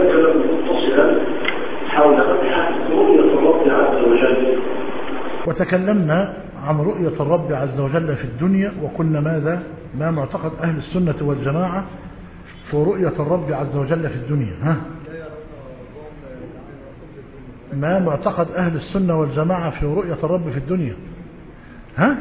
كلام متصلا حول مبحث رؤية الرب عز وجل وتكلمنا عن رؤية الرب عز وجل في الدنيا وقلنا ماذا ما معتقد أهل السنة والجماعة في رؤية الرب عز وجل في الدنيا ها ما معتقد أهل السنة والجماعة في رؤية الرب في الدنيا ها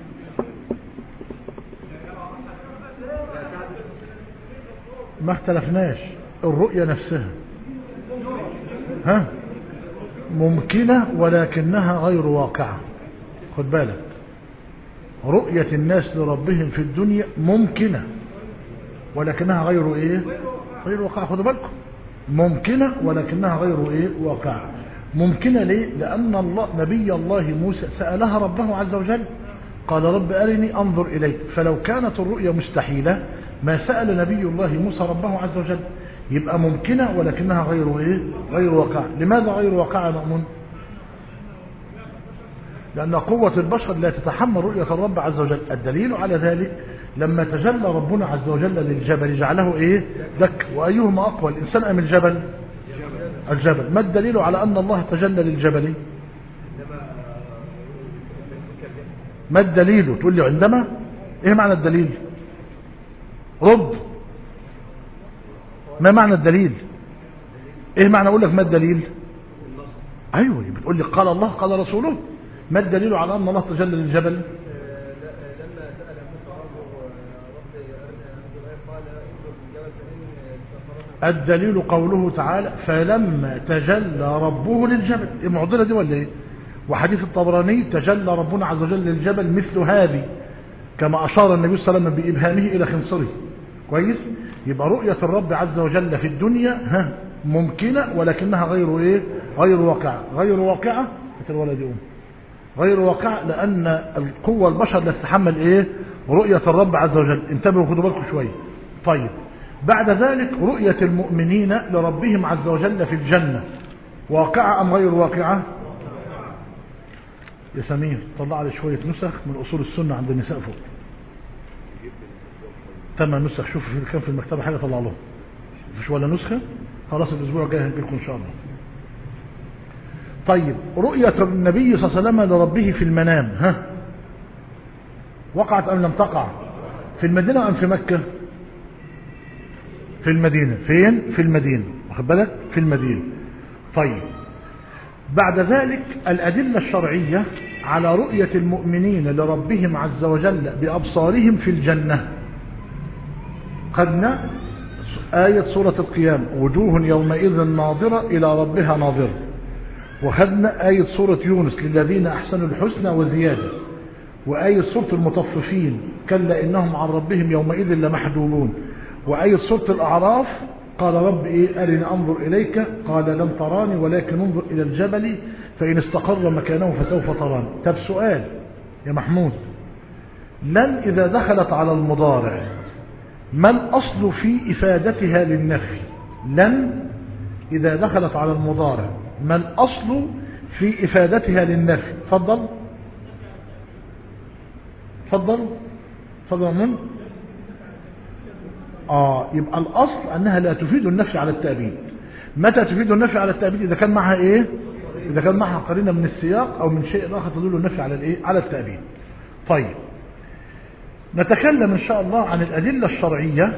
ما اختلفناش الرؤية نفسها ها ممكنة ولكنها غير واقعة خد بالك رؤية الناس لربهم في الدنيا ممكنة ولكنها غير ايه غير واقعة خدوا بالكم ممكنة ولكنها غير ايه واقعة ممكنة ليه لأن الله نبي الله موسى سألها ربه عز وجل قال رب أرني أنظر إليك فلو كانت الرؤيا مستحيلة ما سأل نبي الله موسى ربه عز وجل يبقى ممكنة ولكنها غير ايه غير واقعة لماذا غير واقعة مؤمن لأن قوة البشر لا تتحمل رؤية الرب عز وجل الدليل على ذلك لما تجلى ربنا عز وجل للجبل جعله ايه دك وأيهما أقوى الإنسان أم الجبل الجبل ما الدليل على أن الله تجلى للجبل ما الدليل تقول لي عندما ايه معنى الدليل رد ما معنى الدليل ايه معنى اقول لك ما الدليل ايوه بتقول لي قال الله قال رسوله ما الدليل على ان الله تجلى للجبل الدليل قوله تعالى فلما تجلى ربه للجبل ايه معضله دي ولا ايه وحديث الطبراني تجلى ربنا عز وجل للجبل مثل هذه كما اشار النبي صلى الله عليه وسلم بابهامه الى خنصره كويس يبقى رؤية الرب عز وجل في الدنيا ها ممكنة ولكنها غير ايه غير واقعة غير واقعة مثل الولد يقوم غير واقعة لأن القوة البشر لا تتحمل ايه رؤية الرب عز وجل انتبهوا خدوا بالكم شوية طيب بعد ذلك رؤية المؤمنين لربهم عز وجل في الجنة واقعة أم غير واقعة يا سمير طلع لي شوية نسخ من أصول السنة عند النساء فوق ثمان نسخ شوفوا في كان في المكتبة حاجة طلع لهم مفيش ولا نسخة خلاص الأسبوع الجاي هنجيلكم إن شاء الله طيب رؤية النبي صلى الله عليه وسلم لربه في المنام ها وقعت أم لم تقع في المدينة أم في مكة في المدينة فين في المدينة واخد بالك في المدينة طيب بعد ذلك الأدلة الشرعية على رؤية المؤمنين لربهم عز وجل بأبصارهم في الجنة خدنا آية سورة القيام وجوه يومئذ ناظرة إلى ربها ناظرة وخدنا آية سورة يونس للذين أحسنوا الحسنى وزيادة وآية سورة المطففين كلا إنهم عن ربهم يومئذ لمحجوبون وآية سورة الأعراف قال رب إيه أرني أنظر إليك قال لن تراني ولكن انظر إلى الجبل فإن استقر مكانه فسوف تراني طب سؤال يا محمود لن إذا دخلت على المضارع ما الأصل في إفادتها للنفي لن إذا دخلت على المضارع ما الأصل في إفادتها للنفي تفضل تفضل تفضل من آه يبقى الأصل أنها لا تفيد النفي على التأبيد متى تفيد النفي على التأبيد إذا كان معها إيه إذا كان معها قرينة من السياق أو من شيء آخر تدل النفي على الإيه على التأبيد طيب نتكلم إن شاء الله عن الأدلة الشرعية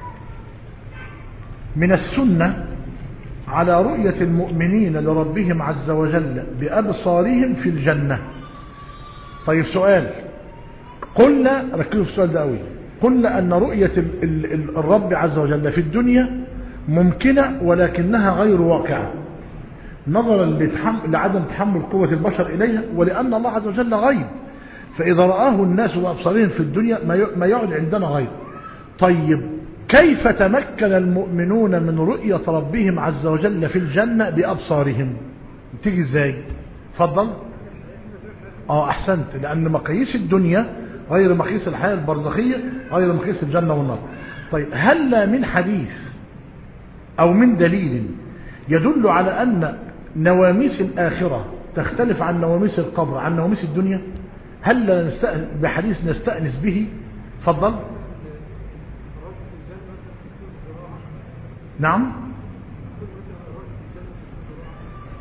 من السنة على رؤية المؤمنين لربهم عز وجل بأبصارهم في الجنة طيب سؤال قلنا ركزوا في السؤال ده قوي قلنا أن رؤية ال ال ال الرب عز وجل في الدنيا ممكنة ولكنها غير واقعة نظرا لعدم تحمل قوة البشر إليها ولأن الله عز وجل غيب فإذا رآه الناس بأبصارهم في الدنيا ما يعد عندنا غيب طيب كيف تمكن المؤمنون من رؤية ربهم عز وجل في الجنة بأبصارهم تيجي ازاي فضل اه احسنت لان مقاييس الدنيا غير مقاييس الحياة البرزخية غير مقاييس الجنة والنار طيب هل من حديث او من دليل يدل على ان نواميس الاخرة تختلف عن نواميس القبر عن نواميس الدنيا هل نستأنس بحديث نستأنس به فضل نعم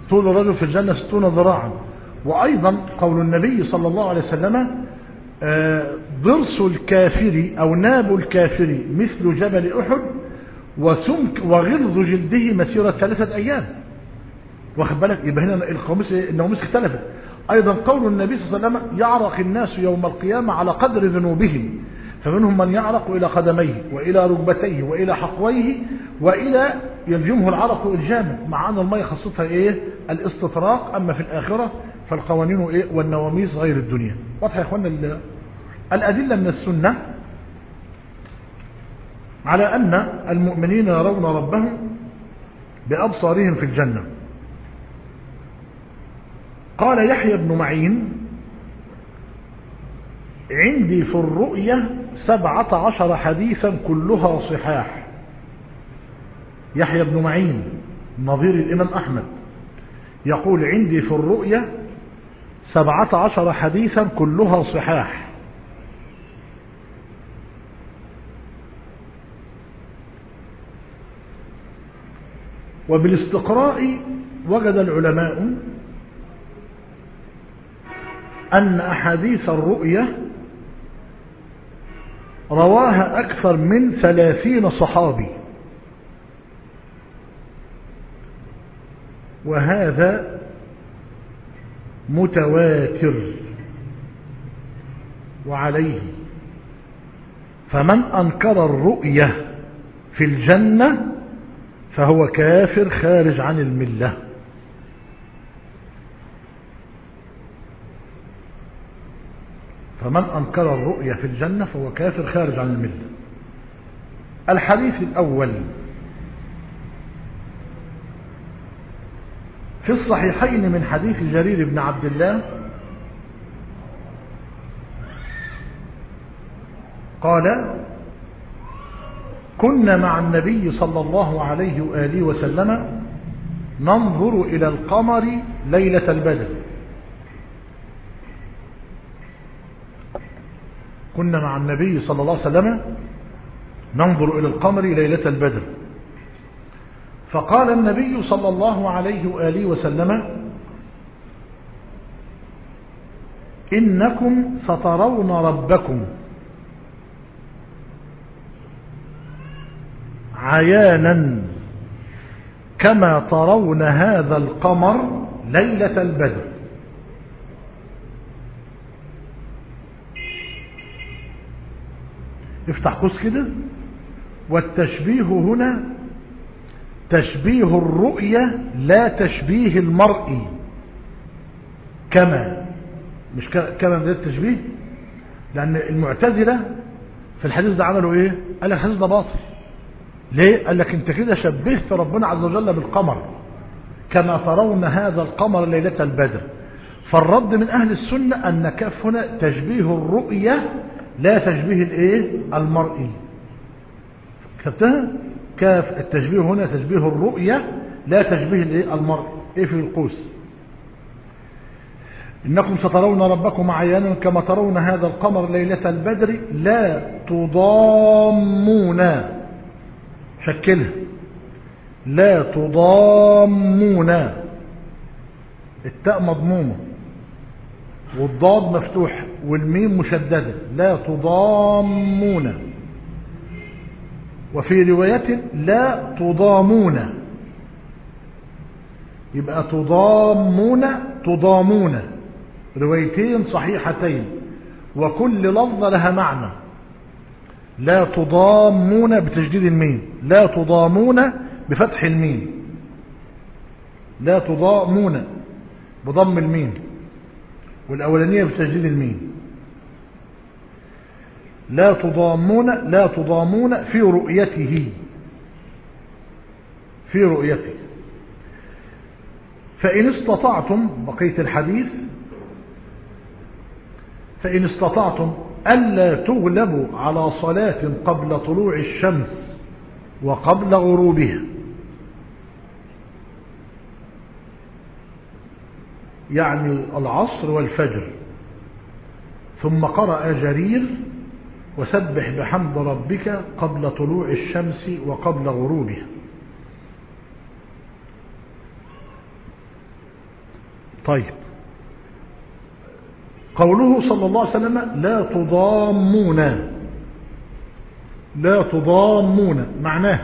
طول الرجل في الجنة ستون ذراعا وأيضا قول النبي صلى الله عليه وسلم آه، ضرس الكافر أو ناب الكافر مثل جبل أحد وسمك وغلظ جلده مسيرة ثلاثة أيام واخد بالك يبقى هنا القواميس النواميس اختلفت أيضا قول النبي صلى الله عليه وسلم يعرق الناس يوم القيامة على قدر ذنوبهم فمنهم من يعرق إلى قدميه وإلى ركبتيه وإلى حقويه وإلى يلجمه العرق إلجاما مع أن المية خاصتها إيه الاستطراق أما في الآخرة فالقوانين إيه والنواميس غير الدنيا واضح يا إخوانا ال- الأدلة من السنة على أن المؤمنين يرون ربهم بأبصارهم في الجنة قال يحيى بن معين عندي في الرؤية سبعة عشر حديثا كلها صحاح يحيى بن معين نظير الإمام أحمد يقول عندي في الرؤية سبعة عشر حديثا كلها صحاح وبالاستقراء وجد العلماء أن أحاديث الرؤية رواها أكثر من ثلاثين صحابي وهذا متواتر وعليه فمن أنكر الرؤية في الجنة فهو كافر خارج عن المله فمن أنكر الرؤية في الجنة فهو كافر خارج عن الملة الحديث الأول في الصحيحين من حديث جرير بن عبد الله قال كنا مع النبي صلى الله عليه وآله وسلم ننظر إلى القمر ليلة البدر كنا مع النبي صلى الله عليه وسلم ننظر إلى القمر ليلة البدر فقال النبي صلى الله عليه وآله وسلم إنكم سترون ربكم عيانا كما ترون هذا القمر ليلة البدر افتح قوس كده والتشبيه هنا تشبيه الرؤية لا تشبيه المرء كما مش كما ده التشبيه لأن المعتزلة في الحديث ده عملوا ايه قال لك الحديث ده باطل ليه قال لك انت كده شبهت ربنا عز وجل بالقمر كما ترون هذا القمر ليلة البدر فالرد من أهل السنة أن كف هنا تشبيه الرؤية لا تشبيه الايه المرئي كتبتها كاف التشبيه هنا تشبيه الرؤية لا تشبيه الايه المرئي ايه في القوس إنكم سترون ربكم عيانا كما ترون هذا القمر ليلة البدر لا تضامون شكلها لا تضامون التاء مضمومه والضاد مفتوح والميم مشددة لا تضامون وفي رواية لا تضامون يبقى تضامون تضامون روايتين صحيحتين وكل لفظة لها معنى لا تضامون بتجديد الميم لا تضامون بفتح الميم لا تضامون بضم الميم والأولانية بتجديد الميم لا تضامون لا تضامون في رؤيته في رؤيته فإن استطعتم بقية الحديث فإن استطعتم ألا تغلبوا على صلاة قبل طلوع الشمس وقبل غروبها يعني العصر والفجر ثم قرأ جرير وسبح بحمد ربك قبل طلوع الشمس وقبل غروبها طيب قوله صلى الله عليه وسلم لا تضامون لا تضامون معناه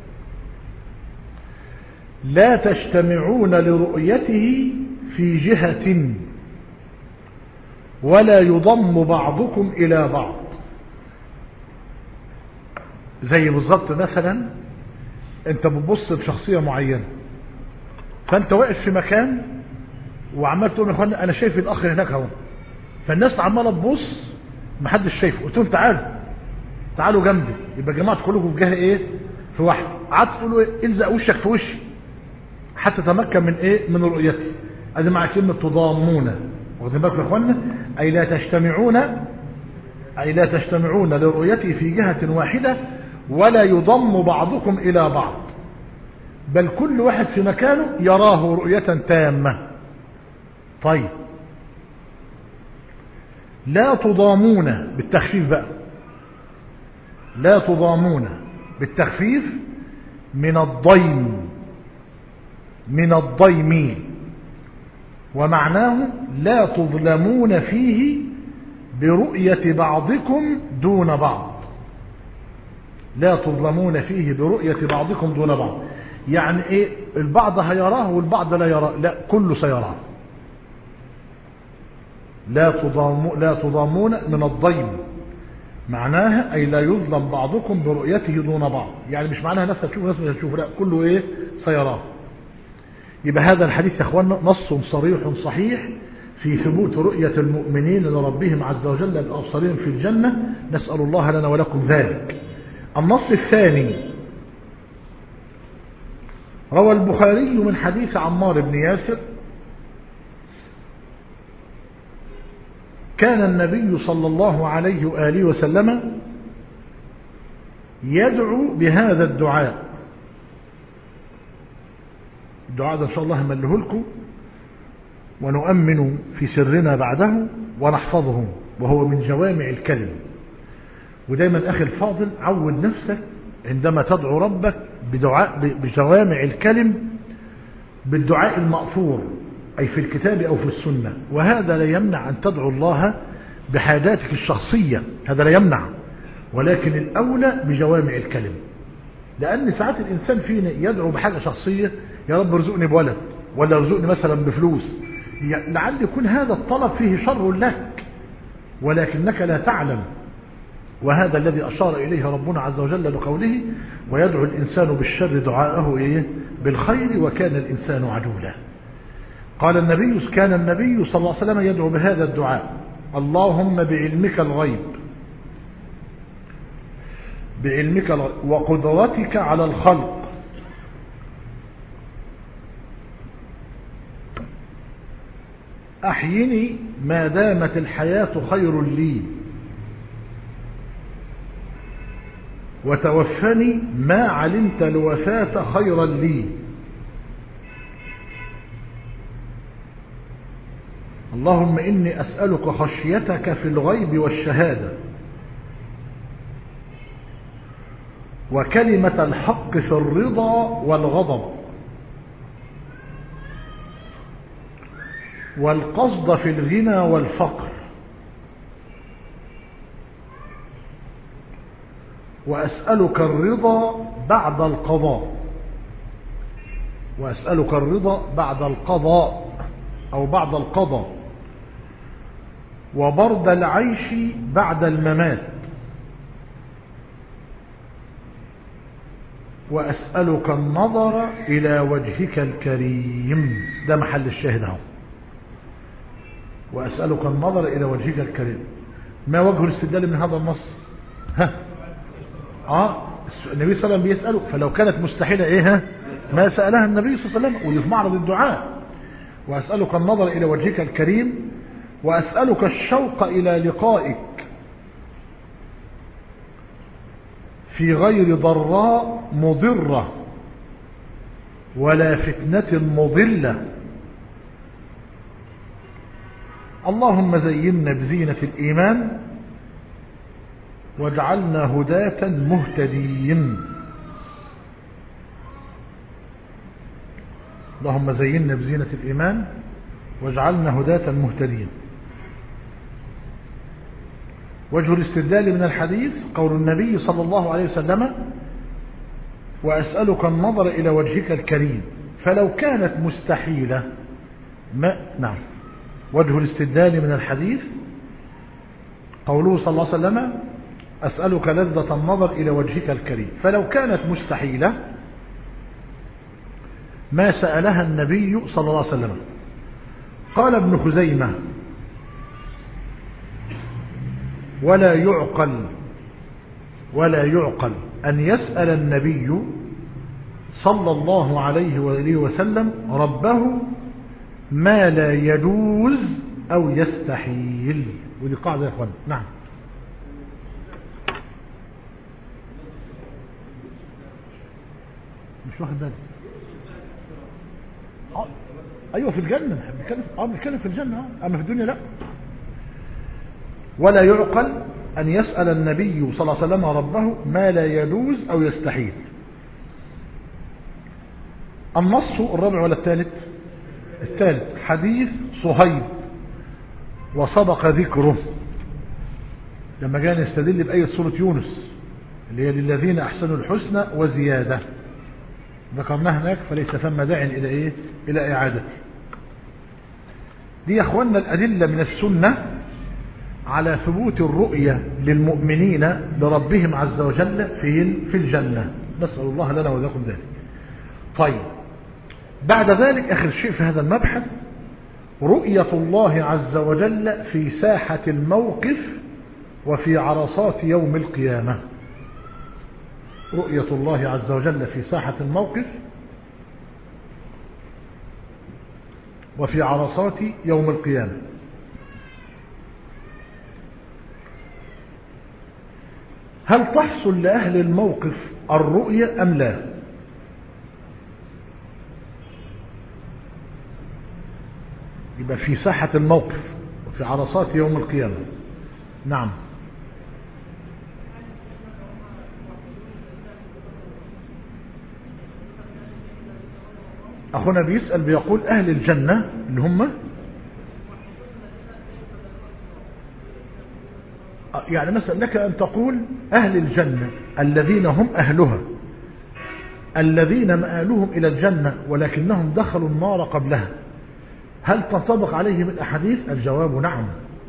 لا تجتمعون لرؤيته في جهة ولا يضم بعضكم إلى بعض زي بالظبط مثلا انت بتبص لشخصية معينة فانت واقف في مكان وعمال تقول يا اخوانا انا شايف الاخ هناك اهو فالناس عماله تبص محدش شايفه قلت لهم تعالوا تعالوا جنبي يبقى جماعه كلكم في جهه ايه في واحد قعدت تقولوا ايه الزق وشك في وشي حتى تمكن من ايه من رؤيتي ادي مع كلمه تضامون واخدين بالكم يا اخوانا اي لا تجتمعون اي لا تجتمعون لرؤيته في جهه واحده ولا يضم بعضكم الى بعض بل كل واحد في مكانه يراه رؤيه تامه طيب لا تضامون بالتخفيف بقى لا تضامون بالتخفيف من الضيم من الضيم ومعناه لا تظلمون فيه برؤية بعضكم دون بعض لا تظلمون فيه برؤية بعضكم دون بعض يعني ايه البعض هيراه والبعض لا يراه لا كله سيراه لا تضام لا تضامون من الضيم معناها أي لا يظلم بعضكم برؤيته دون بعض يعني مش معناها ناس هتشوف ناس مش هتشوف لا كله ايه سيراه يبقى هذا الحديث يا اخوانا نص صريح صحيح في ثبوت رؤية المؤمنين لربهم عز وجل الأبصرين في الجنة نسأل الله لنا ولكم ذلك النص الثاني روى البخاري من حديث عمار بن ياسر كان النبي صلى الله عليه وآله وسلم يدعو بهذا الدعاء الدعاء ده إن شاء الله همله لكم ونؤمن في سرنا بعده ونحفظه وهو من جوامع الكلم ودايما أخي الفاضل عود نفسك عندما تدعو ربك بدعاء بجوامع الكلم بالدعاء المأثور أي في الكتاب أو في السنة وهذا لا يمنع أن تدعو الله بحاجاتك الشخصية هذا لا يمنع ولكن الأولى بجوامع الكلم لأن ساعات الإنسان فينا يدعو بحاجة شخصية يا رب ارزقني بولد ولا ارزقني مثلا بفلوس لعل يكون هذا الطلب فيه شر لك ولكنك لا تعلم وهذا الذي أشار إليه ربنا عز وجل بقوله ويدعو الإنسان بالشر دعاءه إيه بالخير وكان الإنسان عجولا قال النبي كان النبي صلى الله عليه وسلم يدعو بهذا الدعاء اللهم بعلمك الغيب بعلمك الغيب وقدرتك على الخلق أحيني ما دامت الحياة خير لي وتوفني ما علمت الوفاة خيرا لي اللهم إني أسألك خشيتك في الغيب والشهادة وكلمة الحق في الرضا والغضب والقصد في الغنى والفقر وأسألك الرضا بعد القضاء وأسألك الرضا بعد القضاء أو بعد القضاء وبرد العيش بعد الممات وأسألك النظر إلى وجهك الكريم ده محل الشاهد اهو وأسألك النظر إلى وجهك الكريم ما وجه الاستدلال من هذا النص ها اه النبي صلى الله عليه وسلم بيسأله فلو كانت مستحيلة ايه ها ما سألها النبي صلى الله عليه وسلم وفي معرض الدعاء وأسألك النظر إلى وجهك الكريم وأسألك الشوق إلى لقائك في غير ضراء مضرة ولا فتنة مضلة اللهم زينا بزينة الإيمان واجعلنا هداة مهتدين اللهم زينا بزينة الإيمان واجعلنا هداة مهتدين وجه الاستدلال من الحديث قول النبي صلى الله عليه وسلم وأسألك النظر إلى وجهك الكريم فلو كانت مستحيلة ما نعم وجه الاستدلال من الحديث قوله صلى الله عليه وسلم أسألك لذة النظر إلى وجهك الكريم فلو كانت مستحيلة ما سألها النبي صلى الله عليه وسلم قال ابن خزيمة ولا يعقل ولا يعقل أن يسأل النبي صلى الله عليه وآله وسلم ربه ما لا يجوز أو يستحيل ودي قاعدة يا أخوان نعم مش واخد بالي آه. ايوه في الجنه بنتكلم اه بنتكلم في الجنه اه اما في الدنيا لا ولا يعقل ان يسال النبي صلى الله عليه وسلم ربه ما لا يجوز او يستحيل النص الرابع ولا الثالث الثالث حديث صهيب وسبق ذكره لما جاء يستدل بآية سورة يونس اللي هي للذين أحسنوا الحسنى وزيادة ذكرناها هناك فليس ثم داع إلى إيه إلى إعادة دي يا أخوانا الأدلة من السنة على ثبوت الرؤية للمؤمنين لربهم عز وجل في في الجنة نسأل الله لنا ولكم ذلك طيب بعد ذلك آخر شيء في هذا المبحث رؤية الله عز وجل في ساحة الموقف وفي عرصات يوم القيامة رؤية الله عز وجل في ساحة الموقف وفي عرصات يوم القيامة هل تحصل لأهل الموقف الرؤية أم لا يبقى في ساحة الموقف وفي عرصات يوم القيامة نعم أخونا بيسأل بيقول أهل الجنة اللي هم يعني مثلا لك أن تقول أهل الجنة الذين هم أهلها الذين مآلهم إلى الجنة ولكنهم دخلوا النار قبلها هل تنطبق عليهم الأحاديث الجواب نعم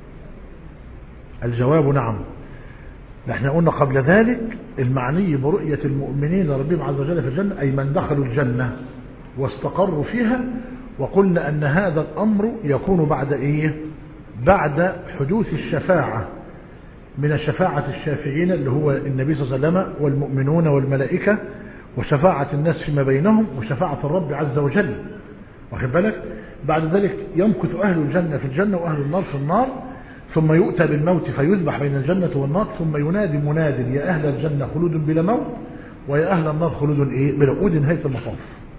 الجواب نعم نحن قلنا قبل ذلك المعني برؤية المؤمنين ربهم عز وجل في الجنة أي من دخلوا الجنة واستقروا فيها وقلنا أن هذا الأمر يكون بعد إيه بعد حدوث الشفاعة من الشفاعة الشافعين اللي هو النبي صلى الله عليه وسلم والمؤمنون والملائكة وشفاعة الناس فيما بينهم وشفاعة الرب عز وجل واخد بالك بعد ذلك يمكث أهل الجنة في الجنة وأهل النار في النار ثم يؤتى بالموت فيذبح بين الجنة والنار ثم ينادي مناد يا أهل الجنة خلود بلا موت ويا أهل النار خلود إيه بلا ودي نهاية المطاف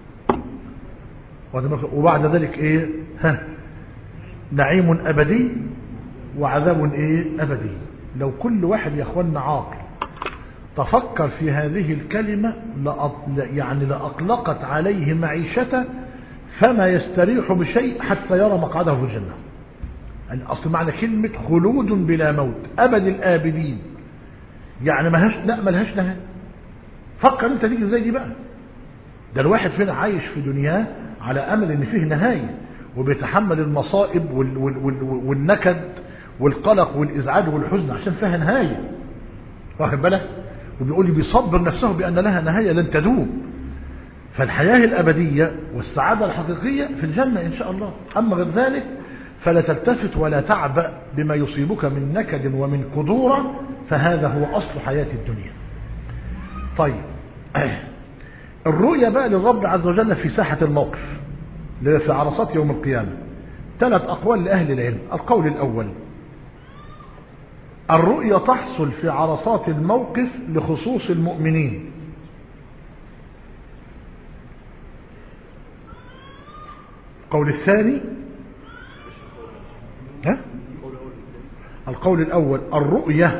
وبعد ذلك إيه ها نعيم أبدي وعذاب إيه أبدي لو كل واحد يا أخوانا عاقل تفكر في هذه الكلمة يعني لأطلقت عليه معيشته فما يستريح بشيء حتى يرى مقعده في الجنة يعني أصل معنى كلمة خلود بلا موت أبد الآبدين يعني ملهاش لا ملهاش نهاية فكر انت تيجي ازاي دي بقى ده الواحد فينا عايش في دنياه على أمل ان فيه نهاية وبيتحمل المصائب وال وال وال والنكد والقلق والإزعاج والحزن عشان فيها نهاية واخد بالك وبيقول لي بيصبر نفسه بأن لها نهاية لن تدوم فالحياة الأبدية والسعادة الحقيقية في الجنة إن شاء الله أما غير ذلك فلا تلتفت ولا تعبأ بما يصيبك من نكد ومن قدورة فهذا هو أصل حياة الدنيا طيب الرؤية بقى للرب عز وجل في ساحة الموقف في عرصات يوم القيامة ثلاث أقوال لأهل العلم القول الأول الرؤية تحصل في عرصات الموقف لخصوص المؤمنين القول الثاني ها؟ القول الأول الرؤية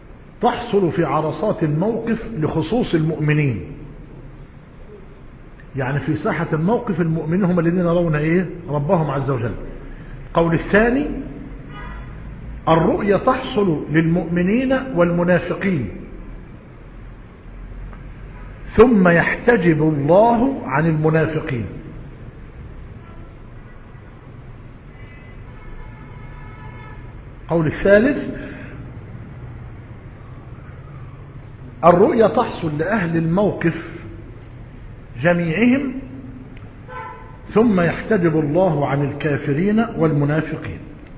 تحصل في عرصات الموقف لخصوص المؤمنين يعني في ساحة الموقف المؤمنين هم الذين يرون ايه ربهم عز وجل قول الثاني الرؤية تحصل للمؤمنين والمنافقين ثم يحتجب الله عن المنافقين قول الثالث الرؤية تحصل لأهل الموقف جميعهم ثم يحتجب الله عن الكافرين والمنافقين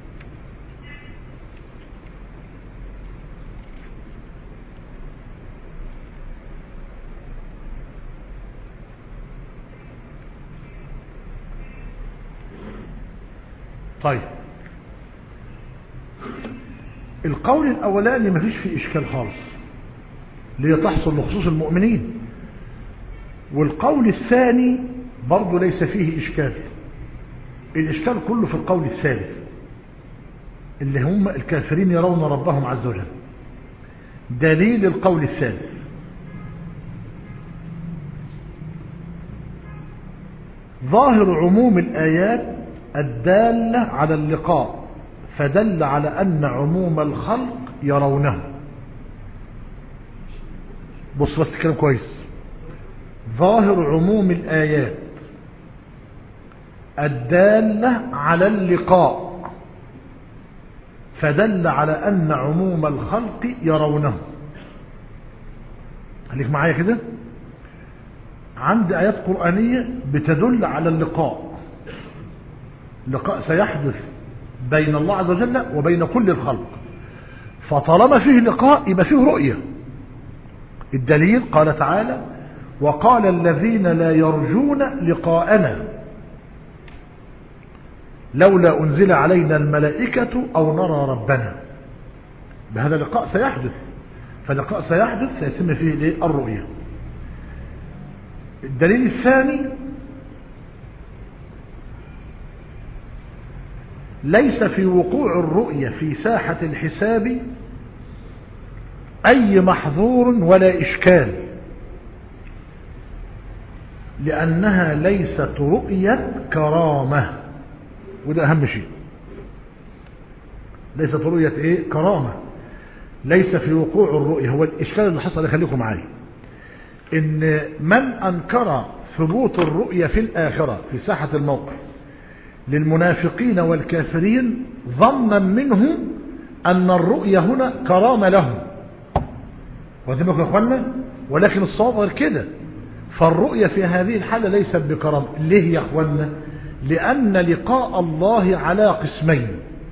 طيب القول الأولاني مفيش فيه إشكال خالص ليه تحصل لخصوص المؤمنين والقول الثاني برضه ليس فيه إشكال الإشكال كله في القول الثالث اللي هم الكافرين يرون ربهم عز وجل دليل القول الثالث ظاهر عموم الآيات الدالة على اللقاء فدل على أن عموم الخلق يرونه بص بس كلام كويس ظاهر عموم الآيات الدالة على اللقاء فدل على أن عموم الخلق يرونه خليك معايا كده عندي آيات قرآنية بتدل على اللقاء لقاء سيحدث بين الله عز وجل وبين كل الخلق فطالما فيه لقاء يبقى فيه رؤية الدليل قال تعالى وقال الذين لا يرجون لقاءنا لولا أنزل علينا الملائكة أو نرى ربنا بهذا اللقاء سيحدث فلقاء سيحدث سيتم فيه الرؤية الدليل الثاني ليس في وقوع الرؤية في ساحة الحساب أي محظور ولا إشكال لأنها ليست رؤية كرامة وده أهم شيء ليست رؤية إيه كرامة ليس في وقوع الرؤية هو الإشكال اللي حصل خليكم معايا إن من أنكر ثبوت الرؤية في الآخرة في ساحة الموقف للمنافقين والكافرين ظنا منهم أن الرؤية هنا كرامة لهم واخدين يا اخوانا ولكن الصواب غير كده فالرؤية في هذه الحالة ليست بكرامة ليه يا اخوانا لأن لقاء الله على قسمين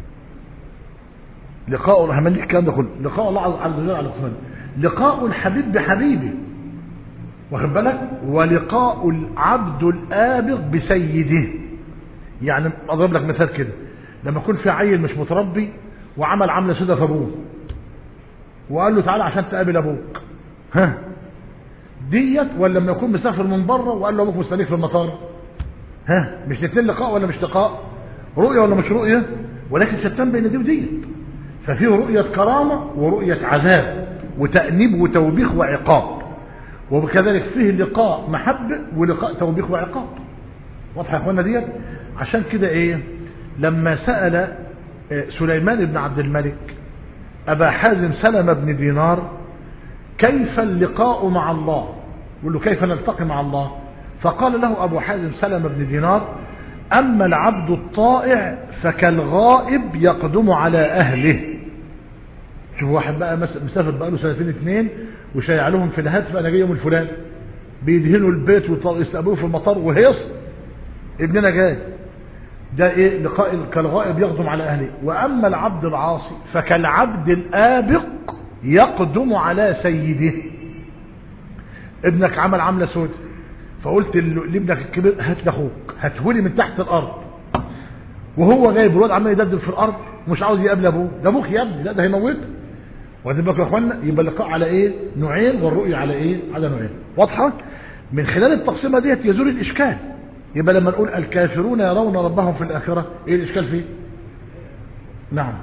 لقاء الله همنيك الكلام ده كله لقاء الله عز وجل على قسمين لقاء الحبيب بحبيبه واخد بالك ولقاء العبد الآبق بسيده يعني اضرب لك مثال كده لما يكون في عيل مش متربي وعمل عمله سودة في ابوه وقال له تعالى عشان تقابل ابوك ها ديت ولا لما يكون مسافر من بره وقال له ابوك مستنيك في المطار ها مش الاثنين لقاء ولا مش لقاء رؤيه ولا مش رؤيه ولكن شتان بين دي وديت ففيه رؤيه كرامه ورؤيه عذاب وتانيب وتوبيخ وعقاب وكذلك فيه لقاء محبه ولقاء توبيخ وعقاب واضحه يا اخوانا ديت عشان كده ايه لما سأل سليمان بن عبد الملك أبا حازم سلمة بن دينار كيف اللقاء مع الله يقول له كيف نلتقي مع الله فقال له أبو حازم سلمة بن دينار أما العبد الطائع فكالغائب يقدم على أهله شوف واحد بقى مسافر بقى له سنتين اتنين وشيع لهم في الهاتف أنا جاي يوم الفلان بيدهنوا البيت ويستقبلوه في المطار وهيص ابننا جاي ده ايه لقاء كالغائب يقدم على اهله واما العبد العاصي فكالعبد الابق يقدم على سيده ابنك عمل عمله سود فقلت لابنك الكبير هات لاخوك هاتهولي من تحت الارض وهو جايب الواد عمال يدبدب في الارض ومش عاوز يقابل ابوه ده ابوك يا ابني لا ده هيموته واخدين بالكم يا اخوانا يبقى اللقاء على ايه نوعين والرؤيه على ايه على نوعين واضحه من خلال التقسيمه ديت يزول الاشكال يبقى لما نقول الكافرون يرون ربهم في الآخرة ايه الإشكال فيه نعم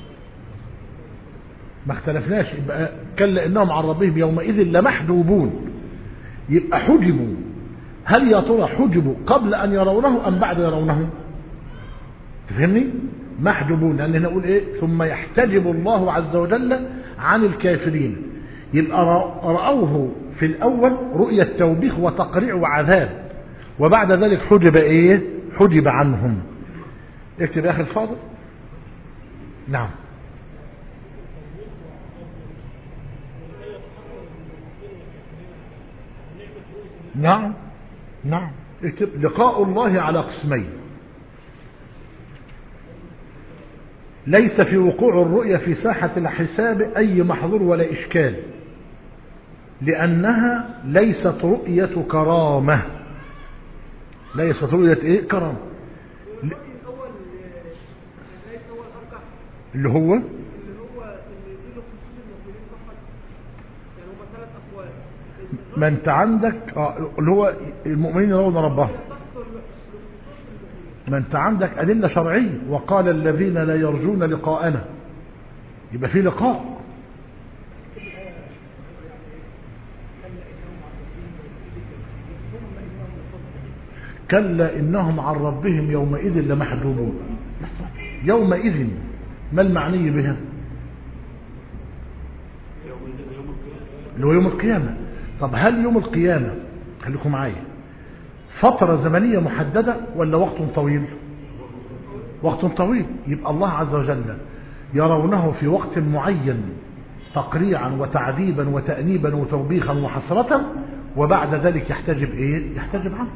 ما اختلفناش يبقى كلا إنهم عن ربهم يومئذ لمحجوبون يبقى حجبوا هل يا ترى حجبوا قبل أن يرونه أم بعد يرونه تفهمني محجوبون لأن هنا نقول إيه ثم يحتجب الله عز وجل عن الكافرين يبقى رأوه في الأول رؤية توبيخ وتقريع وعذاب وبعد ذلك حجب إيه حجب عنهم اكتب يا أخي الفاضل نعم نعم نعم اكتب لقاء الله على قسمين ليس في وقوع الرؤية في ساحة الحساب أي محظور ولا إشكال لأنها ليست رؤية كرامة ليست رؤية إيه كرامة اللي هو اللي هو اللي دي له خصوص المؤمنين فقط يعني هم ثلاث اقوال ما انت عندك آه اللي هو المؤمنين يرون ربهم ما انت عندك أدلة شرعية وقال الذين لا يرجون لقاءنا يبقى في لقاء كلا إنهم عن ربهم يومئذ لمحجوبون يومئذ ما المعني بها اللي هو يوم القيامة طب هل يوم القيامة خليكم معايا فترة زمنية محددة ولا وقت طويل وقت طويل يبقى الله عز وجل يرونه في وقت معين تقريعا وتعذيبا وتأنيبا وتوبيخا وحسرة وبعد ذلك يحتجب ايه يحتجب عنه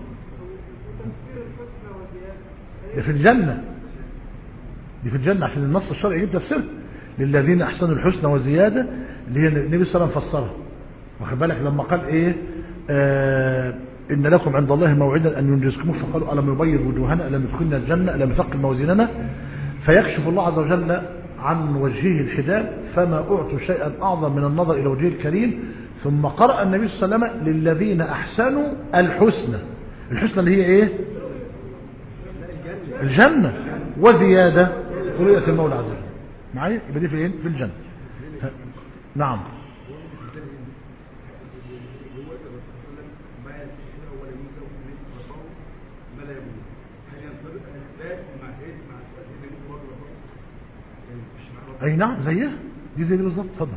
ده في الجنة دي في الجنة عشان النص الشرعي يجيب تفسير للذين احسنوا الحسنى وزيادة اللي هي النبي صلى الله عليه وسلم فسرها واخد بالك لما قال ايه آه إن لكم عند الله موعدا أن ينجزكم فقالوا ألم يبيض وجوهنا ألم يدخلنا الجنة ألم يثقل موازيننا فيكشف الله عز وجل عن وجهه الحجاب فما أعطوا شيئا أعظم من النظر إلى وجهه الكريم ثم قرأ النبي صلى الله عليه وسلم للذين أحسنوا الحسنى الحسنى اللي هي إيه الجنة وزيادة رؤية المولى عز وجل معايا يبقى دي فين في الجنة نعم اي نعم زيها دي زي دي بالظبط اتفضل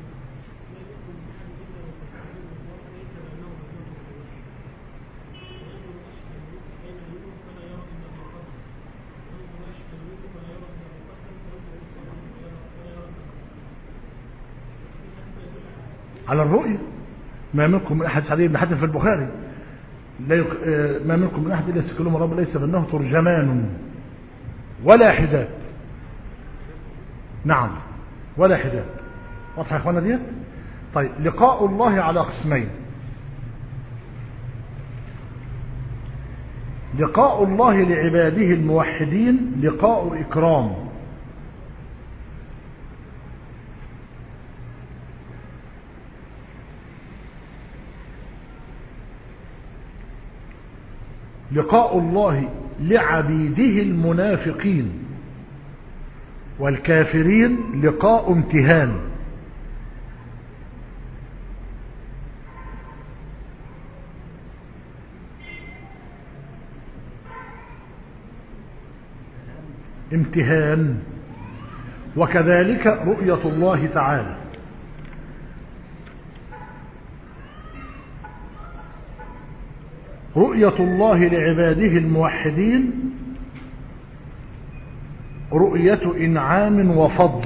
على الرؤية ما منكم من أحد حديث حتى في البخاري لا يق... ما منكم من أحد إلا سكلهم رب ليس بأنه ترجمان ولا حجاب نعم ولا حجاب واضح يا اخوانا ديت طيب لقاء الله على قسمين لقاء الله لعباده الموحدين لقاء إكرام لقاء الله لعبيده المنافقين والكافرين لقاء امتهان امتهان وكذلك رؤية الله تعالى رؤية الله لعباده الموحدين رؤية إنعام وفضل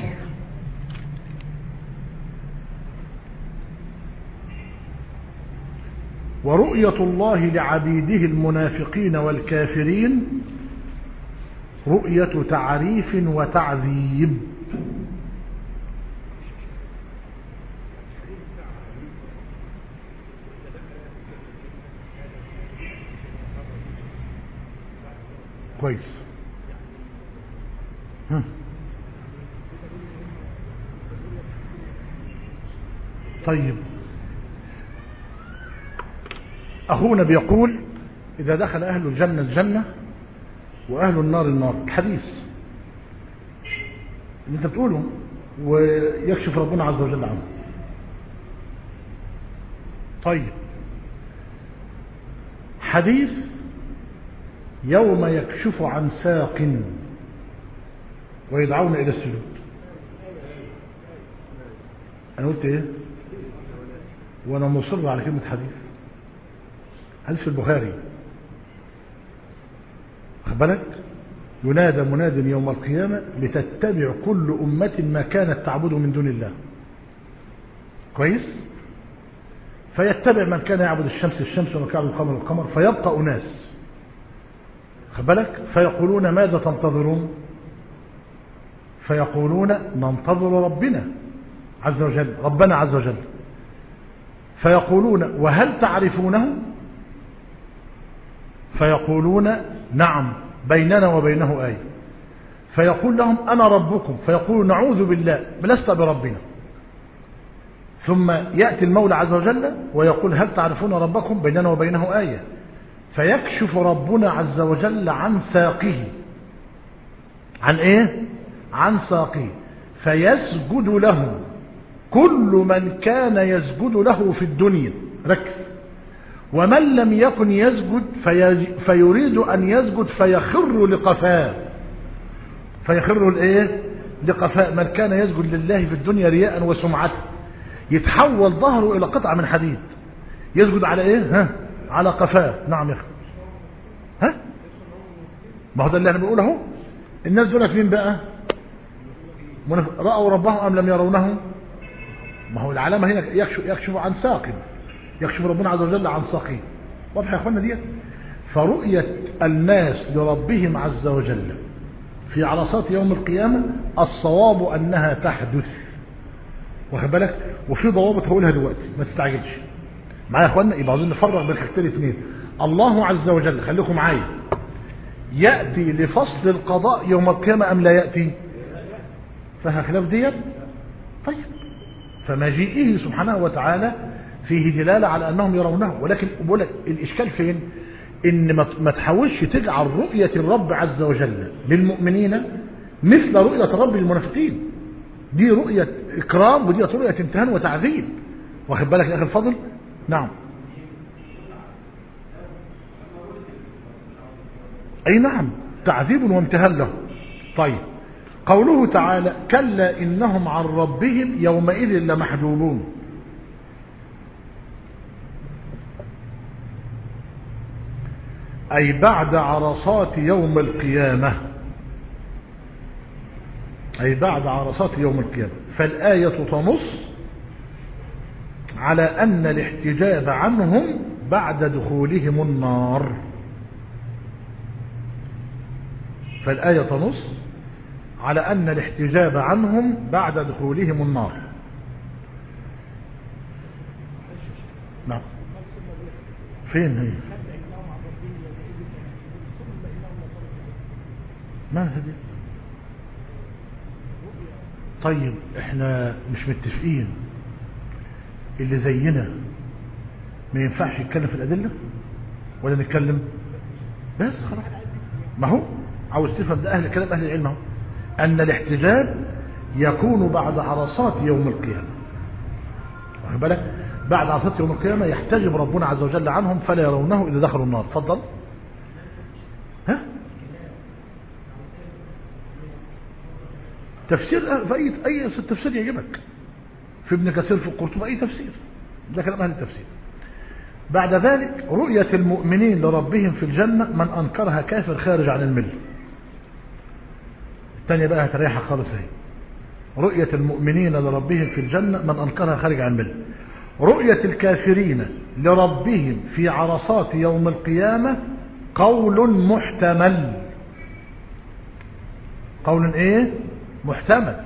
ورؤية الله لعبيده المنافقين والكافرين رؤية تعريف وتعذيب كويس هم. طيب أخونا بيقول إذا دخل أهل الجنة الجنة وأهل النار النار الحديث اللي أنت بتقوله ويكشف ربنا عز وجل عنه طيب حديث يوم يكشف عن ساق ويدعون إلى السجود أنا قلت إيه وأنا مصر على كلمة حديث حديث في البخاري خد بالك ينادى مناد يوم القيامة لتتبع كل أمة ما كانت تعبد من دون الله كويس فيتبع من كان يعبد الشمس الشمس ومن كان يعبد القمر القمر فيبقى أناس خد بالك فيقولون ماذا تنتظرون فيقولون ننتظر ربنا عز وجل ربنا عز وجل فيقولون وهل تعرفونه فيقولون نعم بيننا وبينه آية فيقول لهم أنا ربكم فيقول نعوذ بالله لست بربنا ثم يأتي المولى عز وجل ويقول هل تعرفون ربكم بيننا وبينه آية فيكشف ربنا عز وجل عن ساقه عن ايه عن ساقه فيسجد له كل من كان يسجد له في الدنيا ركز ومن لم يكن يسجد في فيريد أن يسجد فيخر لقفاه فيخر الايه لقفاه من كان يسجد لله في الدنيا رياء وسمعة يتحول ظهره إلى قطعة من حديد يسجد على ايه ها على قفاه نعم يا اخي ها ما هو ده اللي احنا بنقوله اهو الناس دول مين بقى منف... رأوا ربهم أم لم يرونه ما هو العلامة هنا يكشف, يكشف عن ساق يكشف ربنا عز وجل عن ساقه واضح يا اخوانا ديت فرؤية الناس لربهم عز وجل في عرصات يوم القيامة الصواب أنها تحدث واخد بالك وفي ضوابط هقولها دلوقتي ما تستعجلش معايا يا اخوانا يبقى عاوزين نفرق بين حاجتين اثنين الله عز وجل خليكم معايا يأتي لفصل القضاء يوم القيامة أم لا يأتي فها خلاف ديت طيب فمجيئه سبحانه وتعالى فيه دلالة على أنهم يرونه ولكن بقول لك الإشكال فين إن ما تحاولش تجعل رؤية الرب عز وجل للمؤمنين مثل رؤية الرب للمنافقين دي رؤية إكرام ودي رؤية امتهان وتعذيب واخد بالك يا أخي الفضل نعم أي نعم تعذيب وامتهان له طيب قوله تعالى كلا إنهم عن ربهم يومئذ لمحجوبون أي بعد عرصات يوم القيامة أي بعد عرصات يوم القيامة فالآية تنص على أن الاحتجاب عنهم بعد دخولهم النار فالآية تنص على أن الاحتجاب عنهم بعد دخولهم النار نعم فين هي ما هدي طيب احنا مش متفقين اللي زينا ما ينفعش يتكلم في الأدلة ولا نتكلم بس خلاص ما هو عاوز تفهم ده أهل كلام أهل العلم اهو أن الاحتجاب يكون بعد عرصات يوم القيامة واخد بالك بعد عرصات يوم القيامة يحتجب ربنا عز وجل عنهم فلا يرونه إذا دخلوا النار تفضل ها تفسير في أي أي تفسير يعجبك في ابن كثير في القرطبة أي تفسير ده كلام أهل التفسير بعد ذلك رؤية المؤمنين لربهم في الجنة من أنكرها كافر خارج عن المله الثانية بقى هتريحها خالص اهي رؤية المؤمنين لربهم في الجنة من أنكرها خارج عن المله رؤية الكافرين لربهم في عرصات يوم القيامة قول محتمل قول ايه محتمل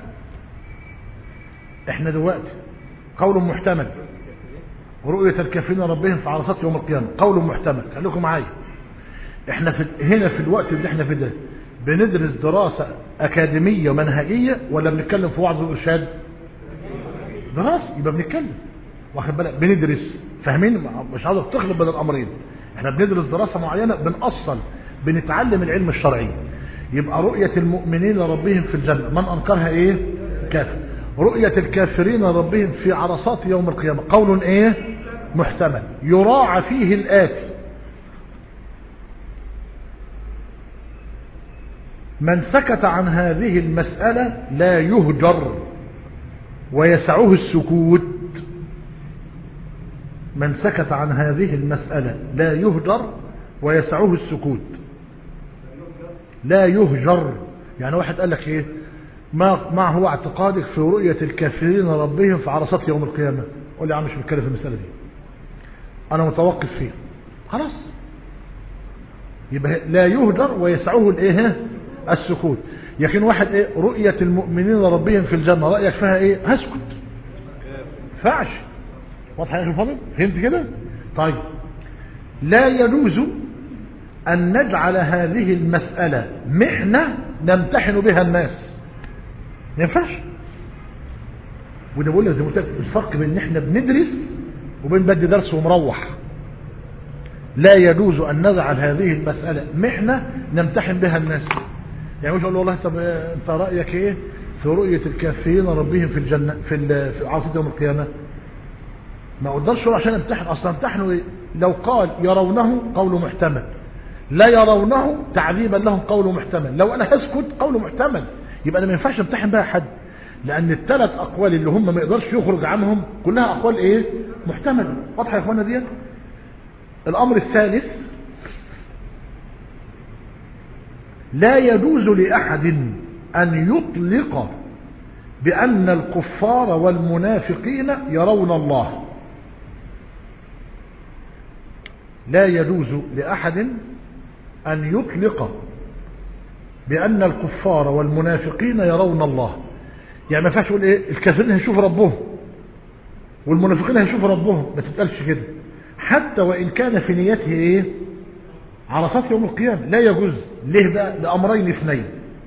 احنا دلوقتي قول محتمل رؤية الكافرين ربهم في عرصات يوم القيامة قول محتمل خليكم معايا احنا في هنا في الوقت اللي احنا فيه ده بندرس دراسة أكاديمية منهجية ولا بنتكلم في وعظ وإرشاد دراسة يبقى بنتكلم واخد بالك بندرس فاهمين مش عاوزك تخلط بين الأمرين احنا بندرس دراسة معينة بنأصل بنتعلم العلم الشرعي يبقى رؤية المؤمنين لربهم في الجنة من أنكرها ايه كافر رؤية الكافرين لربهم في عرصات يوم القيامة قول ايه محتمل يراعى فيه الآتي من سكت عن هذه المسألة لا يهجر ويسعه السكوت من سكت عن هذه المسألة لا يهجر ويسعه السكوت لا يهجر يعني واحد قال لك ايه ما ما هو اعتقادك في رؤية الكافرين ربهم في عرصات يوم القيامة قول لي يا عم مش بتكلم في المسألة دي انا متوقف فيها خلاص يبقى لا يهجر ويسعه الايه السكوت لكن واحد ايه رؤية المؤمنين ربهم في الجنة رأيك فيها ايه هسكت فعش واضح يا اخي الفاضل فهمت كده طيب لا يجوز ان نجعل هذه المسألة محنة نمتحن بها الناس ما ينفعش وده بقول لك زي ما قلت لك الفرق بين ان احنا بندرس وبين بدي درس ومروح لا يجوز ان نجعل هذه المسألة محنة نمتحن بها الناس يعني مش اقول له والله طب آه، انت رايك ايه في رؤيه الكافرين ربهم في الجنه في ال- في عاصفه يوم القيامه ما اقدرش اقول عشان امتحن اصلا امتحنوا ايه لو قال يرونه قول محتمل لا يرونه تعذيبا لهم قول محتمل لو انا هسكت قول محتمل يبقى انا ما ينفعش امتحن بها حد لان الثلاث اقوال اللي هم ما يقدرش يخرج عنهم كلها اقوال ايه محتمله واضحه يا اخوانا ديت الامر الثالث لا يجوز لأحد أن يطلق بأن الكفار والمنافقين يرون الله لا يجوز لأحد أن يطلق بأن الكفار والمنافقين يرون الله يعني ما ينفعش يقول ايه الكافرين هيشوفوا ربهم والمنافقين هيشوفوا ربهم ما تتقالش كده حتى وإن كان في نيته ايه عرصات يوم القيامة لا يجوز ليه بقى لأمرين اثنين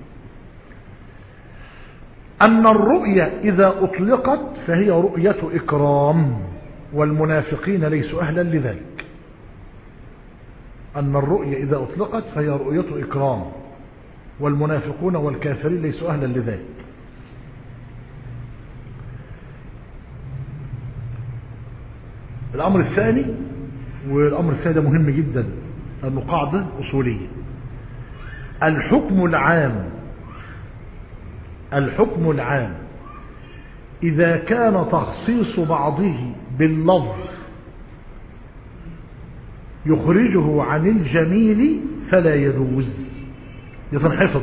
أن الرؤية إذا أطلقت فهي رؤية إكرام والمنافقين ليسوا أهلا لذلك أن الرؤية إذا أطلقت فهي رؤية إكرام والمنافقون والكافرين ليسوا أهلا لذلك الأمر الثاني والأمر الثاني ده مهم جدا أنه قاعدة أصولية الحكم العام الحكم العام إذا كان تخصيص بعضه باللفظ يخرجه عن الجميل فلا يجوز يتنحفظ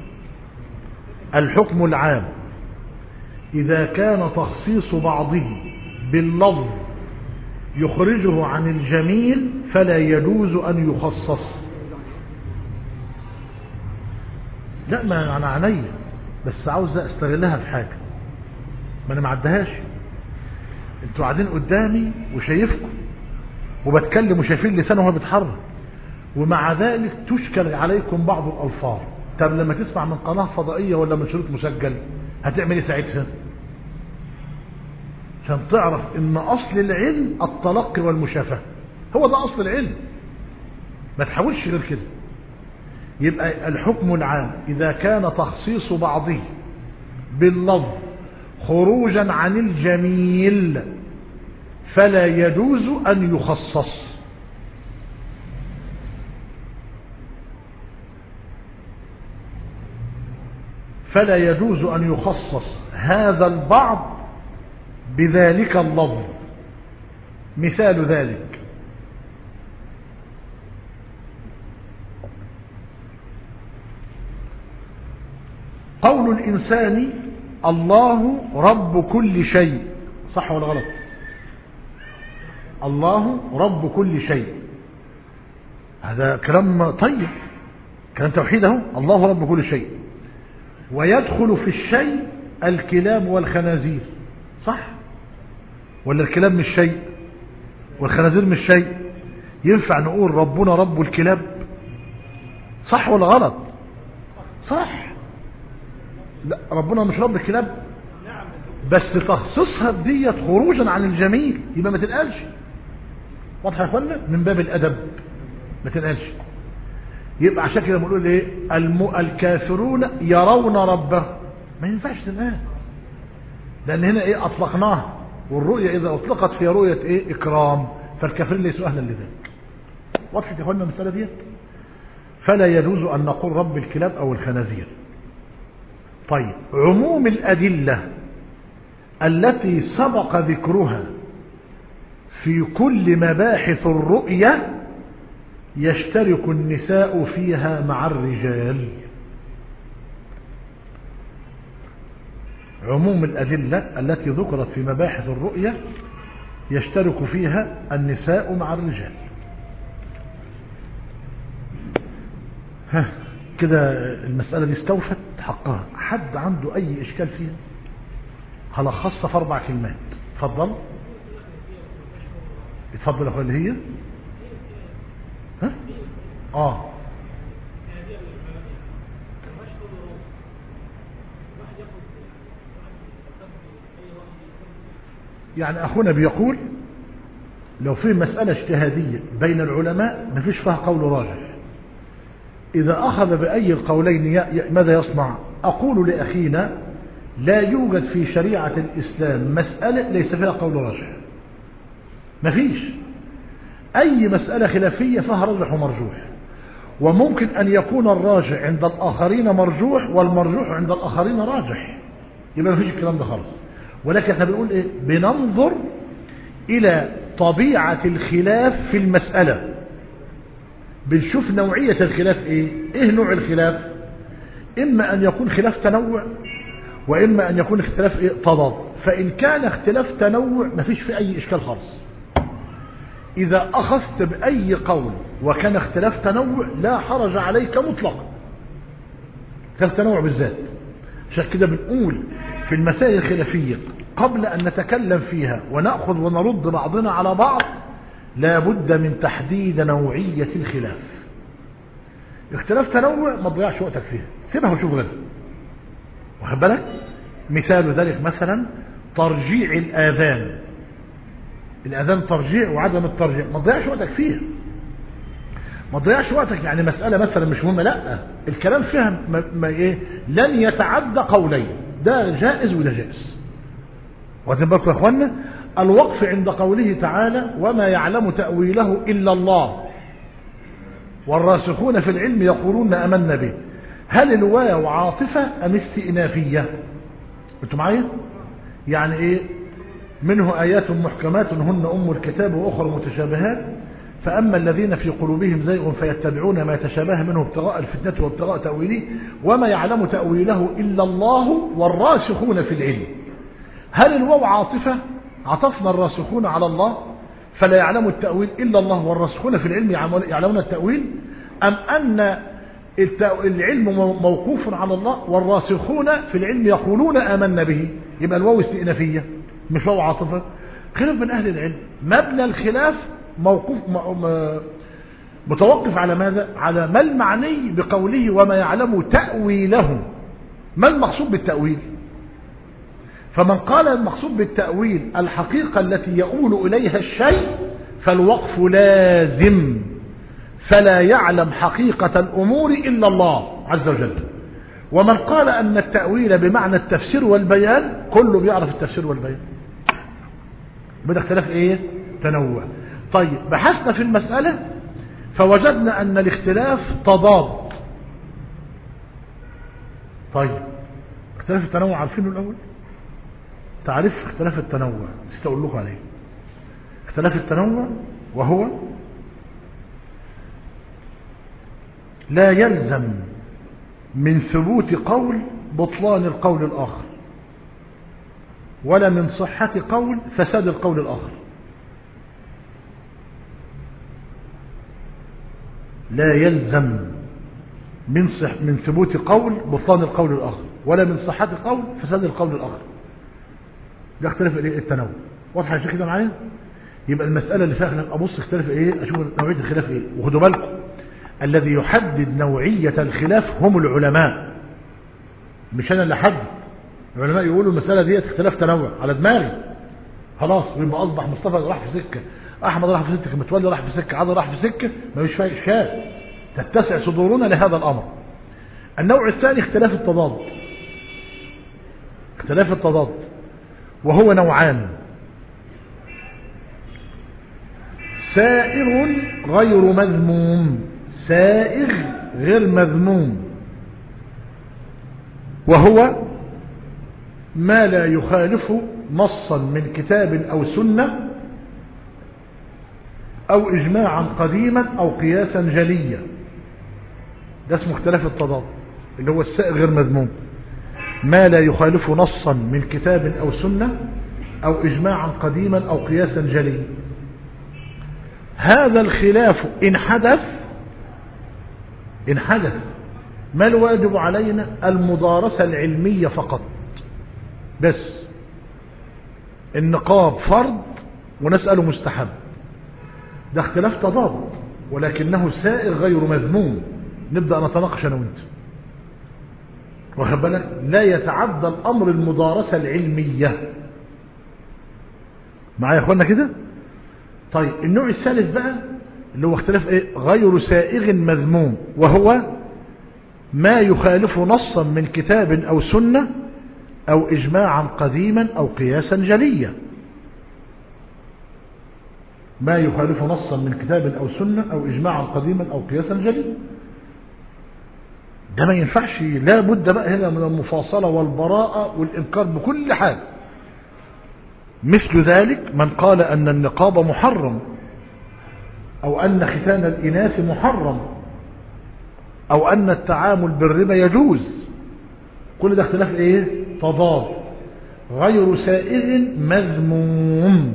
الحكم العام إذا كان تخصيص بعضه باللفظ يخرجه عن الجميل فلا يجوز أن يخصص لا ما أنا عينيا بس عاوز استغلها في حاجة ما أنا معدهاش انتوا قاعدين قدامي وشايفكم وبتكلم وشايفين لسانه وهو بيتحرك ومع ذلك تشكل عليكم بعض الألفاظ طب لما تسمع من قناة فضائية ولا من شريط مسجل هتعمل ايه ساعتها عشان تعرف ان اصل العلم التلقي والمشافهة هو ده اصل العلم ما تحاولش غير كده يبقى الحكم العام اذا كان تخصيص بعضه باللفظ خروجا عن الجميل فلا يجوز ان يخصص فلا يجوز ان يخصص هذا البعض بذلك اللفظ مثال ذلك قول الإنسان الله رب كل شيء صح ولا غلط الله رب كل شيء هذا كلام طيب كلام توحيد اهو الله رب كل شيء ويدخل في الشيء الكلاب والخنازير صح ولا الكلاب مش شيء والخنازير مش شيء ينفع نقول ربنا رب الكلاب صح ولا غلط صح لا ربنا مش رب الكلاب بس تخصيصها ديت خروجا عن الجميل يبقى ما تنقالش واضح يا اخوانا من باب الادب ما تنقالش يبقى عشان كده بنقول ايه الم... الكافرون يرون ربه ما ينفعش تنقال لان هنا ايه اطلقناها والرؤية اذا اطلقت في رؤية ايه اكرام فالكافرين ليسوا اهلا لذلك واضح يا اخوانا المسألة ديت فلا يجوز أن نقول رب الكلاب أو الخنازير طيب عموم الأدلة التي سبق ذكرها في كل مباحث الرؤية يشترك النساء فيها مع الرجال عموم الأدلة التي ذكرت في مباحث الرؤية يشترك فيها النساء مع الرجال ها كده المسألة دي استوفت حقها حد عنده أي إشكال فيها هلخصها في أربع كلمات اتفضل اتفضل يا أخوة اللي هي ها اه يعني أخونا بيقول لو في مسألة اجتهادية بين العلماء مفيش فيها قول راجح إذا أخذ بأي القولين ي- ي- ماذا يصنع أقول لأخينا لا يوجد في شريعة الإسلام مسألة ليس فيها قول راجح مفيش أي مسألة خلافية فيها راجح ومرجوح وممكن أن يكون الراجح عند الآخرين مرجوح والمرجوح عند الآخرين راجح يبقى مفيش الكلام ده خالص ولكن احنا بنقول ايه بننظر إلى طبيعة الخلاف في المسألة بنشوف نوعية الخلاف ايه ايه نوع الخلاف اما ان يكون خلاف تنوع واما ان يكون اختلاف ايه تضاد فان كان اختلاف تنوع مفيش فيه اي اشكال خالص اذا اخذت باي قول وكان اختلاف تنوع لا حرج عليك مطلقا اختلاف تنوع بالذات عشان كده بنقول في المسائل الخلافية قبل ان نتكلم فيها ونأخذ ونرد بعضنا على بعض لا بد من تحديد نوعية الخلاف اختلاف تنوع ما تضيعش وقتك فيها سيبها وشوف غيرها واخد بالك مثال ذلك مثلا ترجيع الآذان الآذان ترجيع وعدم الترجيع ما تضيعش وقتك فيها ما تضيعش وقتك يعني مسألة مثلا مش مهمة لا الكلام فيها ما ما ايه لن يتعدى قولين ده جائز وده جائز واخدين بالكم يا اخوانا الوقف عند قوله تعالى وما يعلم تأويله إلا الله والراسخون في العلم يقولون أمنا به هل الواو عاطفة أم استئنافية انتوا معايا يعني ايه منه آيات محكمات هن أم الكتاب وأخرى متشابهات فأما الذين في قلوبهم زيغ فيتبعون ما يتشابه منه ابتغاء الفتنة وابتغاء تأويله وما يعلم تأويله إلا الله والراسخون في العلم هل الواو عاطفة عطفنا الراسخون على الله فلا يعلم التأويل إلا الله والراسخون في العلم يعلمون التأويل أم أن العلم موقوف على الله والراسخون في العلم يقولون آمنا به يبقى الواو استئنافية مش واو عاطفة خلاف من أهل العلم مبنى الخلاف موقوف متوقف على ماذا على ما المعني بقوله وما يعلم تأويله ما المقصود بالتأويل فمن قال المقصود بالتأويل الحقيقة التي يؤول إليها الشيء فالوقف لازم فلا يعلم حقيقة الأمور إلا الله عز وجل ومن قال أن التأويل بمعنى التفسير والبيان كله بيعرف التفسير والبيان بدأ اختلاف ايه تنوع طيب بحثنا في المسألة فوجدنا أن الاختلاف تضاد طيب اختلاف التنوع عارفينه الأول تعريف اختلاف التنوع استقول لكم عليه اختلاف التنوع وهو لا يلزم من ثبوت قول بطلان القول الآخر ولا من صحة قول فساد القول الآخر لا يلزم من صح من ثبوت قول بطلان القول الآخر ولا من صحة قول فساد القول الآخر ده اختلاف التنوع واضح يا شيخ كده معايا يبقى المسألة اللي فيها خلاف أبص اختلاف ايه أشوف نوعية الخلاف ايه وخدوا بالكم الذي يحدد نوعية الخلاف هم العلماء مش أنا اللي حدد العلماء يقولوا المسألة دي اختلاف تنوع على دماغي خلاص يبقى أصبح مصطفى راح في سكة أحمد راح في سكة متولي راح في سكة عضل راح في سكة ما مش فاهم إشكال تتسع صدورنا لهذا الأمر النوع الثاني اختلاف التضاد اختلاف التضاد وهو نوعان سائغ غير مذموم سائغ غير مذموم وهو ما لا يخالف نصا من كتاب أو سنة أو إجماعا قديما أو قياسا جليا ده اسمه اختلاف التضاد اللي هو السائغ غير مذموم ما لا يخالف نصا من كتاب أو سنة أو إجماعا قديما أو قياسا جليا هذا الخلاف إن حدث إن حدث ما الواجب علينا المدارسة العلمية فقط بس النقاب فرض ونسأله مستحب ده اختلاف تضاد ولكنه سائر غير مذموم نبدأ نتناقش أنا وانت واخد بالك لا يتعدى الأمر المدارسة العلمية معايا يا اخوانا كده طيب النوع الثالث بقى اللي هو اختلاف ايه غير سائغ مذموم وهو ما يخالف نصا من كتاب أو سنة أو إجماعا قديما أو قياسا جليا ما يخالف نصا من كتاب أو سنة أو إجماعا قديما أو قياسا جليا ده ما ينفعش لا بد بقى هنا من المفاصلة والبراءة والإنكار بكل حال مثل ذلك من قال أن النقاب محرم أو أن ختان الإناث محرم أو أن التعامل بالربا يجوز كل ده اختلاف ايه تضاد غير سائغ مذموم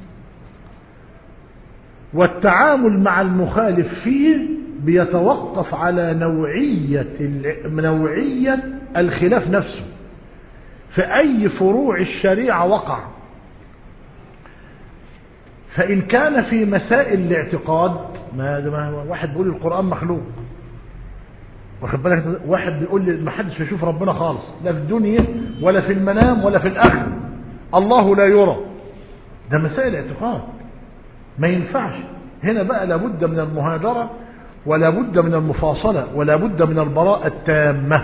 والتعامل مع المخالف فيه بيتوقف على نوعية نوعية الخلاف نفسه في أي فروع الشريعة وقع فإن كان في مسائل الاعتقاد ما ما واحد بيقول القرآن مخلوق واخد بالك واحد بيقول لي ما حدش هيشوف ربنا خالص لا في الدنيا ولا في المنام ولا في الآخر الله لا يرى ده مسائل اعتقاد ما ينفعش هنا بقى لابد من المهاجرة ولا بد من المفاصلة ولا بد من البراءة التامة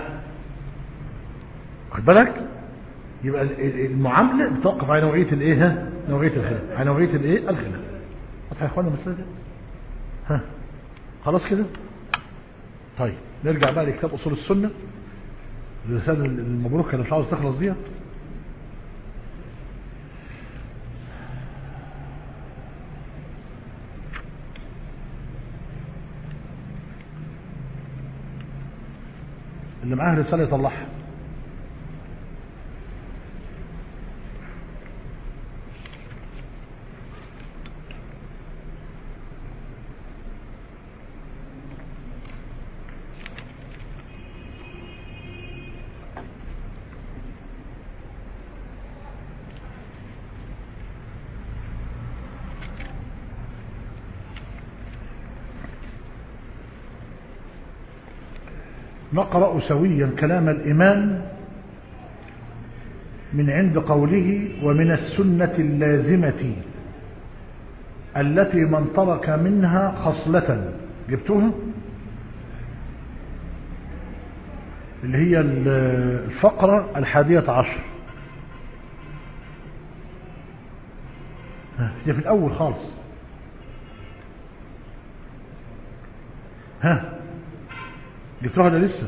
واخد بالك يبقى المعاملة بتوقف على نوعية الايه ها نوعية الخلاف على نوعية الايه الخلاف واضح يا اخوانا المسألة دي ها خلاص كده طيب نرجع بقى لكتاب اصول السنة الرسالة المبروك اللي مش عاوز تخلص ديت اللي معاه رسالة يطلعها نقرأ سويا كلام الإمام من عند قوله ومن السنة اللازمة التي من ترك منها خصلة جبتوها اللي هي الفقرة الحادية عشر هي في الأول خالص ها جبتوها ولا لسه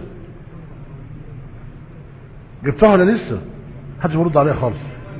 جبتوها ولا لسه محدش بيرد عليها خالص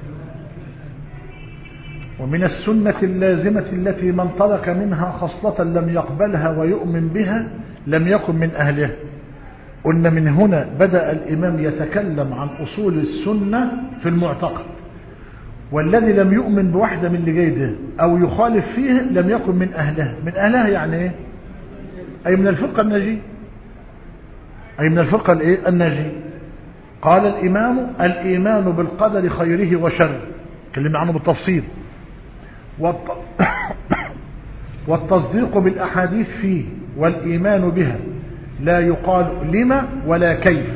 ومن السنة اللازمة التي من ترك منها خصلة لم يقبلها ويؤمن بها لم يكن من أهلها قلنا من هنا بدأ الإمام يتكلم عن أصول السنة في المعتقد والذي لم يؤمن بواحدة من اللي جاي ده أو يخالف فيه لم يكن من أهلها من أهلها يعني إيه أي من الفقه النجي أي من الفقه الإيه النجي قال الإمام الإيمان بالقدر خيره وشره كلمنا عنه بالتفصيل والت... والتصديق بالأحاديث فيه والإيمان بها لا يقال لما ولا كيف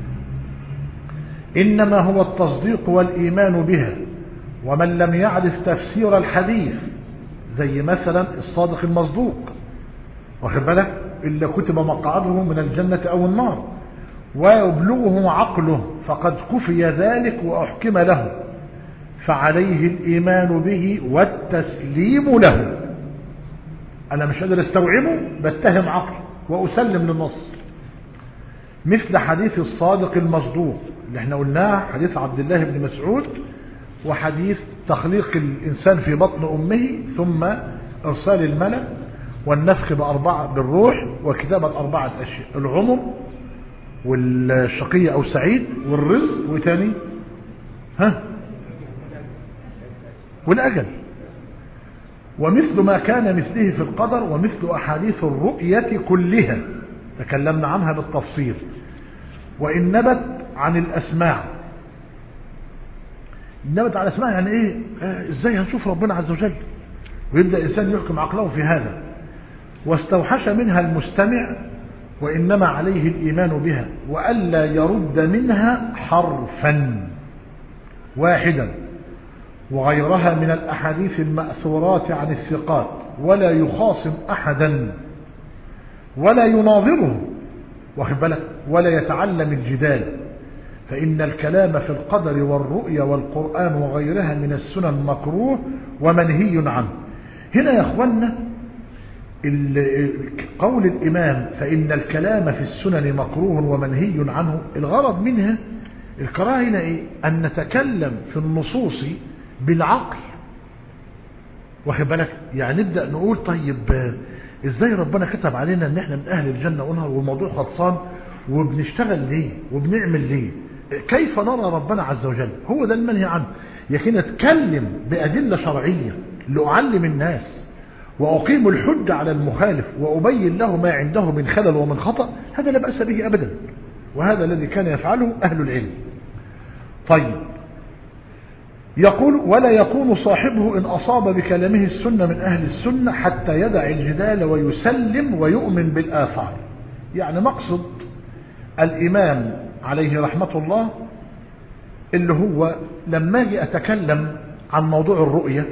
إنما هو التصديق والإيمان بها ومن لم يعرف تفسير الحديث زي مثلا الصادق المصدوق واخد بالك إلا كتب مقعده من الجنة أو النار ويبلغه عقله فقد كفي ذلك وأحكم له فعليه الإيمان به والتسليم له أنا مش قادر استوعبه بتهم عقلي وأسلم للنص مثل حديث الصادق المصدوق اللي احنا قلناه حديث عبد الله بن مسعود وحديث تخليق الإنسان في بطن أمه ثم إرسال الملك والنفخ بأربعة بالروح وكتابة أربعة أشياء العمر والشقية أو سعيد والرزق وتاني ها والأجل ومثل ما كان مثله في القدر ومثل أحاديث الرؤية كلها تكلمنا عنها بالتفصيل وإن نبت عن الأسماع نبت عن الأسماع يعني إيه آه إزاي هنشوف ربنا عز وجل ويبدأ الإنسان يحكم عقله في هذا واستوحش منها المستمع وإنما عليه الإيمان بها وألا يرد منها حرفا واحدا وغيرها من الأحاديث المأثورات عن الثقات ولا يخاصم أحدا ولا يناظره واخد بالك ولا يتعلم الجدال فإن الكلام في القدر والرؤيا والقرآن وغيرها من السنن مكروه ومنهي عنه هنا يا أخوانا قول الإمام فإن الكلام في السنن مكروه ومنهي عنه الغرض منها القراءة هنا إيه؟ أن نتكلم في النصوص بالعقل واخد بالك يعني نبدأ نقول طيب ازاي ربنا كتب علينا ان احنا من اهل الجنة ونهر والموضوع خلصان وبنشتغل ليه وبنعمل ليه كيف نرى ربنا عز وجل هو ده المنهي عنه لكن اتكلم بأدلة شرعية لأعلم الناس وأقيم الحجة على المخالف وأبين له ما عنده من خلل ومن خطأ هذا لا بأس به أبدا وهذا الذي كان يفعله أهل العلم طيب يقول ولا يكون صاحبه إن أصاب بكلامه السنة من أهل السنة حتى يدع الجدال ويسلم ويؤمن بالآثار يعني مقصد الإمام عليه رحمة الله اللي هو لما أجي أتكلم عن موضوع الرؤية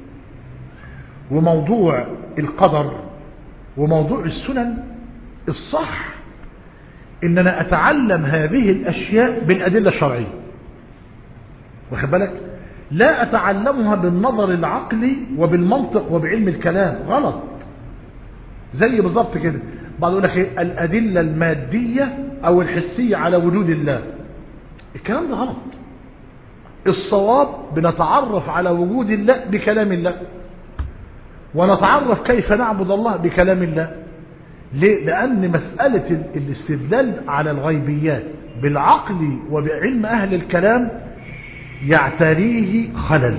وموضوع القدر وموضوع السنن الصح إن أنا أتعلم هذه الأشياء بالأدلة الشرعية واخد بالك لا أتعلمها بالنظر العقلي وبالمنطق وبعلم الكلام غلط زي بالظبط كده بعض يقول لك ايه الأدلة المادية أو الحسية على وجود الله الكلام ده غلط الصواب بنتعرف على وجود الله بكلام الله ونتعرف كيف نعبد الله بكلام الله ليه؟ لأن مسألة الاستدلال على الغيبيات بالعقل وبعلم أهل الكلام يعتريه خلل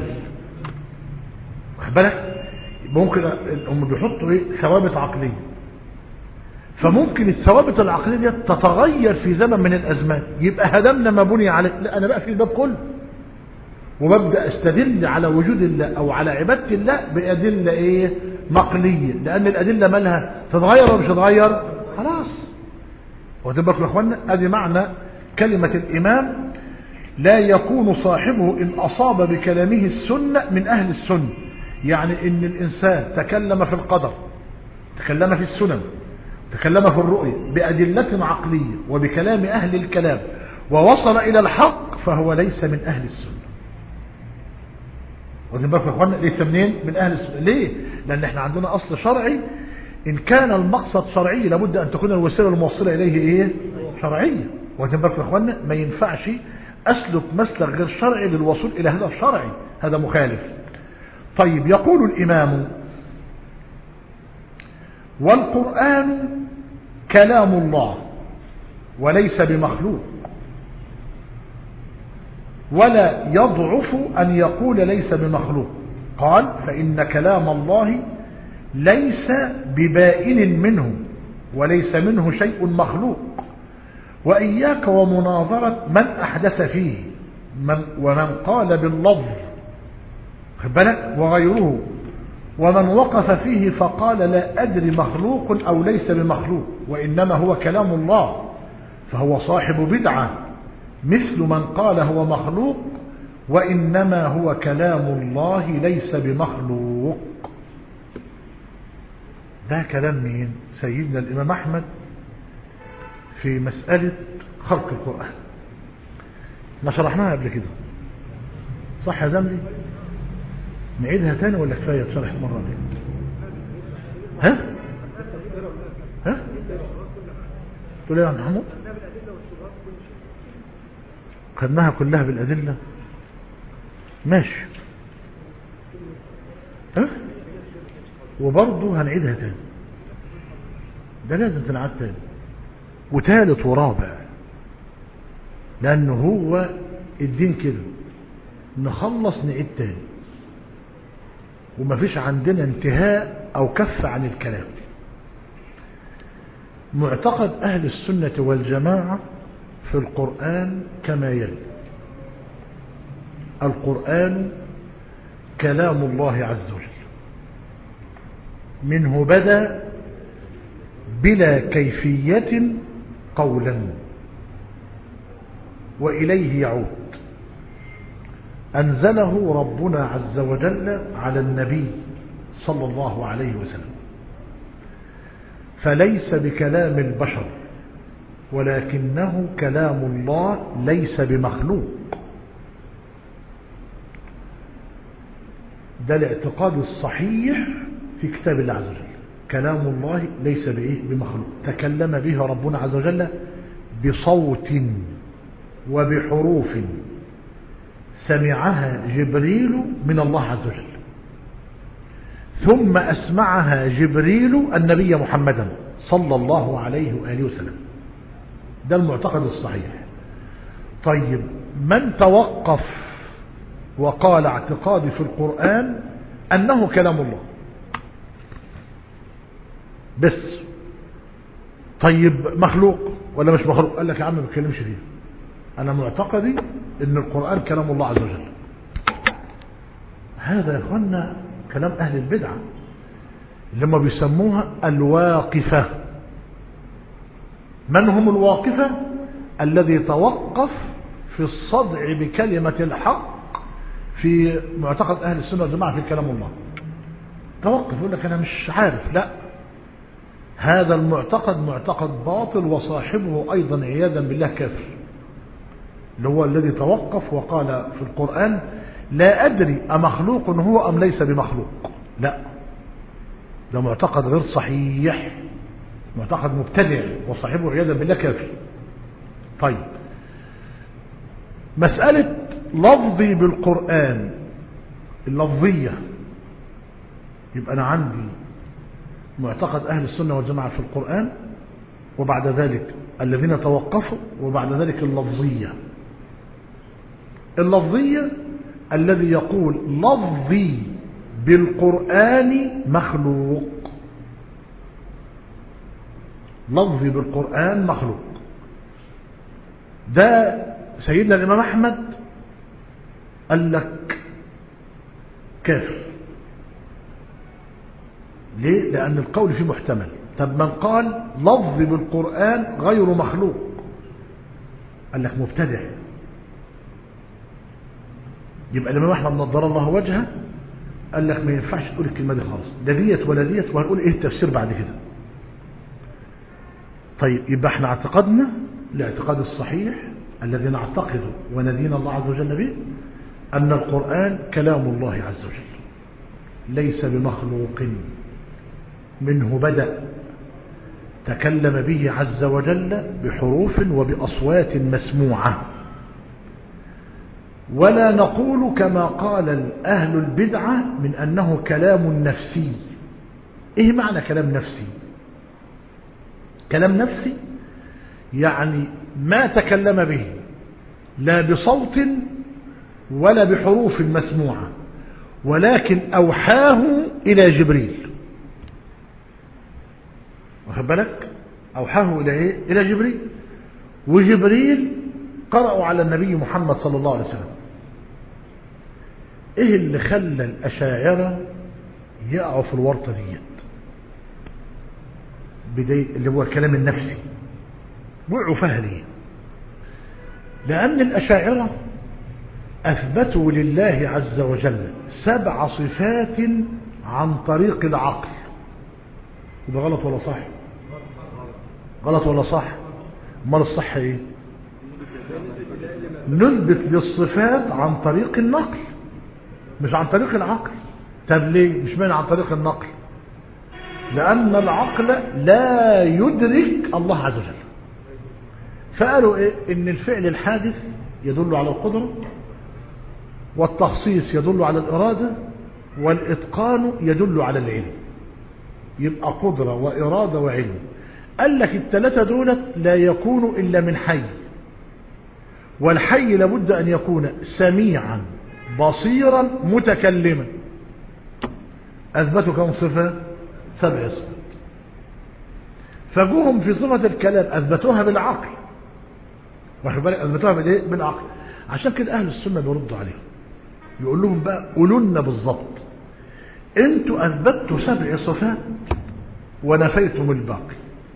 بالك ممكن هم بيحطوا ايه ثوابت عقليه فممكن الثوابت العقليه دي تتغير في زمن من الازمان يبقى هدمنا ما بني عليه لا انا بقى في الباب كله وببدا استدل على وجود الله او على عباده الله بادله ايه نقليه لان الادله مالها تتغير ولا مش تتغير خلاص واخدين بالكم يا اخوانا ادي معنى كلمه الامام لا يكون صاحبه إن أصاب بكلامه السنة من أهل السنة يعني إن الإنسان تكلم في القدر تكلم في السنن تكلم في الرؤية بأدلة عقلية وبكلام أهل الكلام ووصل إلى الحق فهو ليس من أهل السنة واخدين بالكم يا اخوانا ليس منين من أهل السنة ليه لأن احنا عندنا أصل شرعي إن كان المقصد شرعي لابد أن تكون الوسيلة الموصلة إليه إيه شرعية واخدين بالكم يا اخوانا ما ينفعش أسلك مسلك غير شرعي للوصول إلى هذا الشرعي هذا مخالف طيب يقول الإمام والقرآن كلام الله وليس بمخلوق ولا يضعف أن يقول ليس بمخلوق قال فإن كلام الله ليس ببائن منه وليس منه شيء مخلوق وإياك ومناظرة من أحدث فيه من ومن قال باللفظ بالك وغيره ومن وقف فيه فقال لا أدري مخلوق أو ليس بمخلوق وإنما هو كلام الله فهو صاحب بدعة مثل من قال هو مخلوق وإنما هو كلام الله ليس بمخلوق ده كلام مين سيدنا الإمام أحمد في مسألة خلق القرآن ما شرحناها قبل كده صح يا زمري نعيدها تاني ولا كفاية تشرح مرة دي ها ها تقول ايه يا محمود كلها بالادله والشبهات وكل شيء خدناها كلها بالأدلة ماشي ها وبرضه هنعيدها تاني ده لازم تنعاد تاني وتالت ورابع لأنه هو الدين كده نخلص نعيد تاني ومفيش عندنا انتهاء أو كف عن الكلام معتقد أهل السنة والجماعة في القرآن كما يلي القرآن كلام الله عز وجل منه بدا بلا كيفية قولا وإليه يعود أنزله ربنا عز وجل على النبي صلى الله عليه وسلم فليس بكلام البشر ولكنه كلام الله ليس بمخلوق ده الاعتقاد الصحيح في كتاب الله عز وجل كلام الله ليس بإيه بمخلوق تكلم به ربنا عز وجل بصوت وبحروف سمعها جبريل من الله عز وجل ثم أسمعها جبريل النبي محمدا صلى الله عليه وآله وسلم ده المعتقد الصحيح طيب من توقف وقال اعتقادي في القرآن أنه كلام الله بس طيب مخلوق ولا مش مخلوق قال لك يا عم ما بتكلمش فيه انا معتقدي ان القرآن كلام الله عز وجل هذا يا اخوانا كلام اهل البدعة اللي هم بيسموها الواقفة من هم الواقفة الذي توقف في الصدع بكلمة الحق في معتقد اهل السنة والجماعة في كلام الله توقف يقول لك انا مش عارف لا هذا المعتقد معتقد باطل وصاحبه أيضا عياذا بالله كافر اللي هو الذي توقف وقال في القرآن لا أدري أمخلوق هو أم ليس بمخلوق لا ده معتقد غير صحيح معتقد مبتدع وصاحبه عياذا بالله كافر طيب مسألة لفظي بالقرآن اللفظية يبقى أنا عندي معتقد أهل السنة والجماعة في القرآن وبعد ذلك الذين توقفوا وبعد ذلك اللفظية اللفظية الذي يقول لفظي بالقرآن مخلوق لفظي بالقرآن مخلوق ده سيدنا الإمام أحمد قال لك كافر ليه؟ لأن القول فيه محتمل طب من قال لفظ بالقرآن غير مخلوق قال لك مبتدع يبقى الإمام أحمد نضر الله وجهه قال لك ما ينفعش تقول الكلمة دي خالص ده ديت ولا ديت وهنقول ايه التفسير بعد كده طيب يبقى احنا اعتقدنا الاعتقاد الصحيح الذي نعتقده وندين الله عز وجل به أن القرآن كلام الله عز وجل ليس بمخلوق منه بدأ تكلم به عز وجل بحروف وبأصوات مسموعة ولا نقول كما قال أهل البدعة من أنه كلام نفسي إيه معنى كلام نفسي كلام نفسي يعني ما تكلم به لا بصوت ولا بحروف مسموعة ولكن أوحاه إلى جبريل واخد بالك أوحاه إلى إيه؟ إلى جبريل وجبريل قرأوا على النبي محمد صلى الله عليه وسلم إيه اللي خلى الأشاعرة يقعوا في الورطة ديت بداية اللي هو الكلام النفسي وقعوا فيها ليه لأن الأشاعرة أثبتوا لله عز وجل سبع صفات عن طريق العقل وده غلط ولا صح غلط ولا صح امال الصح ايه نثبت للصفات عن طريق النقل مش عن طريق العقل طب ليه مش معنى عن طريق النقل لأن العقل لا يدرك الله عز وجل فقالوا إيه إن الفعل الحادث يدل على القدرة والتخصيص يدل على الإرادة والإتقان يدل على العلم يبقى قدرة وإرادة وعلم قال لك الثلاثة دولت لا يكون إلا من حي والحي لابد أن يكون سميعا بصيرا متكلما أثبتوا كم صفة سبع صفات فجوهم في صفة الكلام أثبتوها بالعقل واخد بالك أثبتوها بالإيه؟ بالعقل عشان كده أهل السنة بيردوا عليهم يقول لهم بقى قولوا لنا بالظبط انتوا أثبتوا سبع صفات ونفيتم الباقي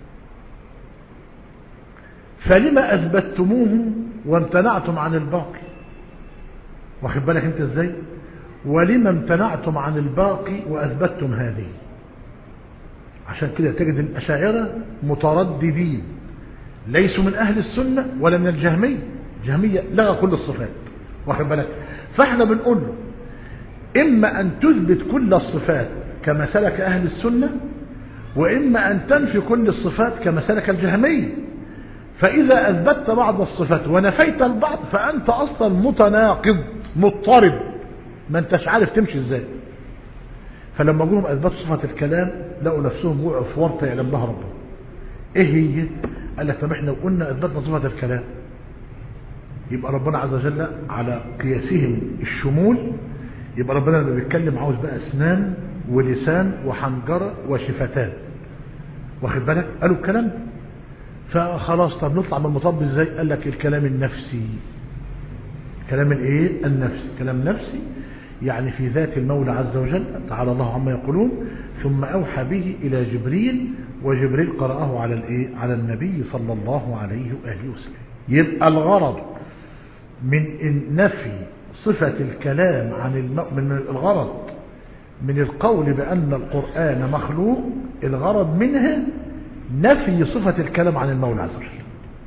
فلما أثبتموه وامتنعتم عن الباقي واخد بالك انت ازاي ولما امتنعتم عن الباقي وأثبتتم هذه عشان كده تجد الأشاعرة مترددين ليسوا من أهل السنة ولا من الجهمية الجهمية لغى كل الصفات واخد بالك فاحنا بنقول له إما أن تثبت كل الصفات كما سلك أهل السنة وإما أن تنفي كل الصفات كما سلك الجهمية فإذا أثبتت بعض الصفات ونفيت البعض فأنت أصلا متناقض مضطرب ما انتش عارف تمشي ازاي فلما جم أثبتوا صفة الكلام لقوا نفسهم وقعوا في ورطة يعلم لها ربهم ايه هي قال لك طب احنا قلنا أثبتنا صفة الكلام يبقى ربنا عز وجل على قياسهم الشمول يبقى ربنا لما بيتكلم عاوز بقى اسنان ولسان وحنجرة وشفتان واخد بالك قالوا الكلام فخلاص طب نطلع من المطب ازاي قال لك الكلام النفسي كلام الايه النفسي كلام نفسي يعني في ذات المولى عز وجل تعالى الله عما يقولون ثم اوحى به الى جبريل وجبريل قرأه على الايه على النبي صلى الله عليه واله وسلم يبقى الغرض من نفي صفة الكلام عن الم... من الغرض من القول بأن القرآن مخلوق الغرض منها نفي صفة الكلام عن المولى عز وجل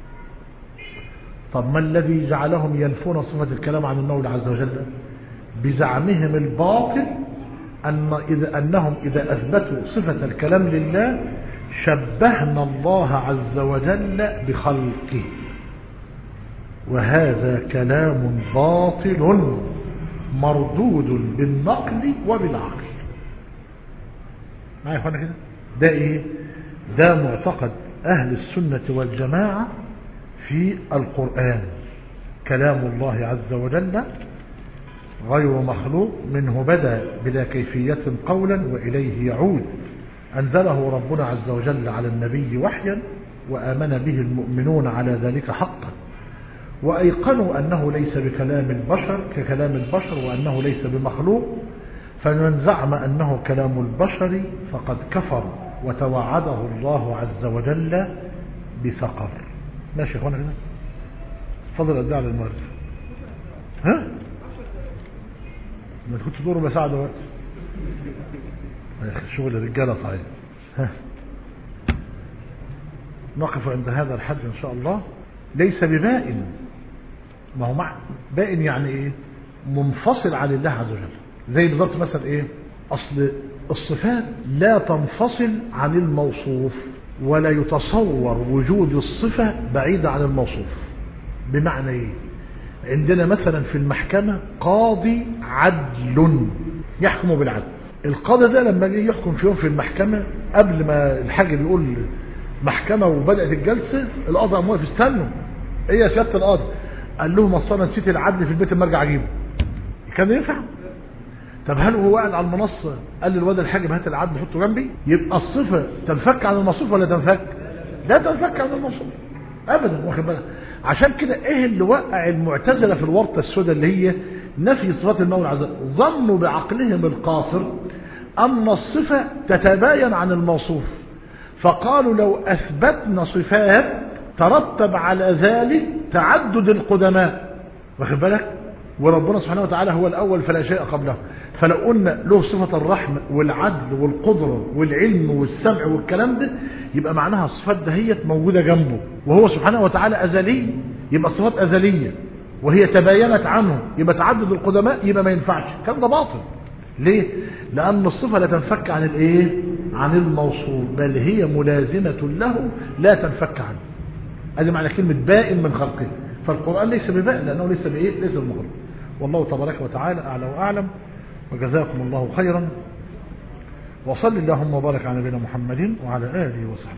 طب ما الذي جعلهم ينفون صفة الكلام عن المولى عز وجل بزعمهم الباطل أن إذا أنهم إذا أثبتوا صفة الكلام لله شبهنا الله عز وجل بخلقه وهذا كلام باطل مردود بالنقل وبالعقل معايا اخوانا كده ده ايه ده معتقد اهل السنة والجماعة في القرآن كلام الله عز وجل غير مخلوق منه بدا بلا كيفية قولا وإليه يعود أنزله ربنا عز وجل على النبي وحيا وآمن به المؤمنون على ذلك حقا وأيقنوا أنه ليس بكلام البشر ككلام البشر وأنه ليس بمخلوق فمن زعم أنه كلام البشر فقد كفر وتوعده الله عز وجل بسقر ماشي يا اخوانا كده فضل قد على المغرب ها ما كنت تدور ربع ساعه دلوقتي يا اخي شغل الرجاله صحيح ها نقف عند هذا الحد ان شاء الله ليس ببائن ما هو مع بائن يعني ايه منفصل عن الله عز وجل زي بالظبط مثلا ايه اصل الصفات لا تنفصل عن الموصوف ولا يتصور وجود الصفة بعيدة عن الموصوف بمعنى ايه عندنا مثلا في المحكمة قاضي عدل يحكم بالعدل القاضي ده لما جه يحكم في يوم في المحكمة قبل ما الحاجب يقول محكمة وبدأت الجلسة القاضي قام واقف استنوا ايه يا سيادة القاضي قال لهم اصل انا نسيت العدل في البيت اما ارجع اجيبه كان ينفع طب هل هو قاعد على المنصة قال للواد الحاجب هات العدل حطه جنبي يبقى الصفة تنفك عن الموصوف ولا تنفك لا تنفك عن الموصوف ابدا واخد بالك عشان كده ايه اللي وقع المعتزله في الورطه السوداء اللي هي نفي صفات المولى عز وجل ظنوا بعقلهم القاصر ان الصفه تتباين عن الموصوف فقالوا لو اثبتنا صفات ترتب على ذلك تعدد القدماء واخد بالك وربنا سبحانه وتعالى هو الاول فلا شيء قبله فلو قلنا له صفة الرحمة والعدل والقدرة والعلم والسمع والكلام ده يبقى معناها الصفات دهيت موجودة جنبه وهو سبحانه وتعالى أزلي يبقى الصفات أزلية وهي تباينت عنه يبقى تعدد القدماء يبقى ما ينفعش كان ده باطل ليه؟ لأن الصفة لا تنفك عن الإيه؟ عن الموصول بل هي ملازمة له لا تنفك عنه هذه معنى كلمة بائن من خلقه فالقرآن ليس ببائن لأنه ليس بإيه ليس بمخلوق والله تبارك وتعالى أعلى وأعلم وجزاكم الله خيرا وصل اللهم وبارك على نبينا محمد وعلى آله وصحبه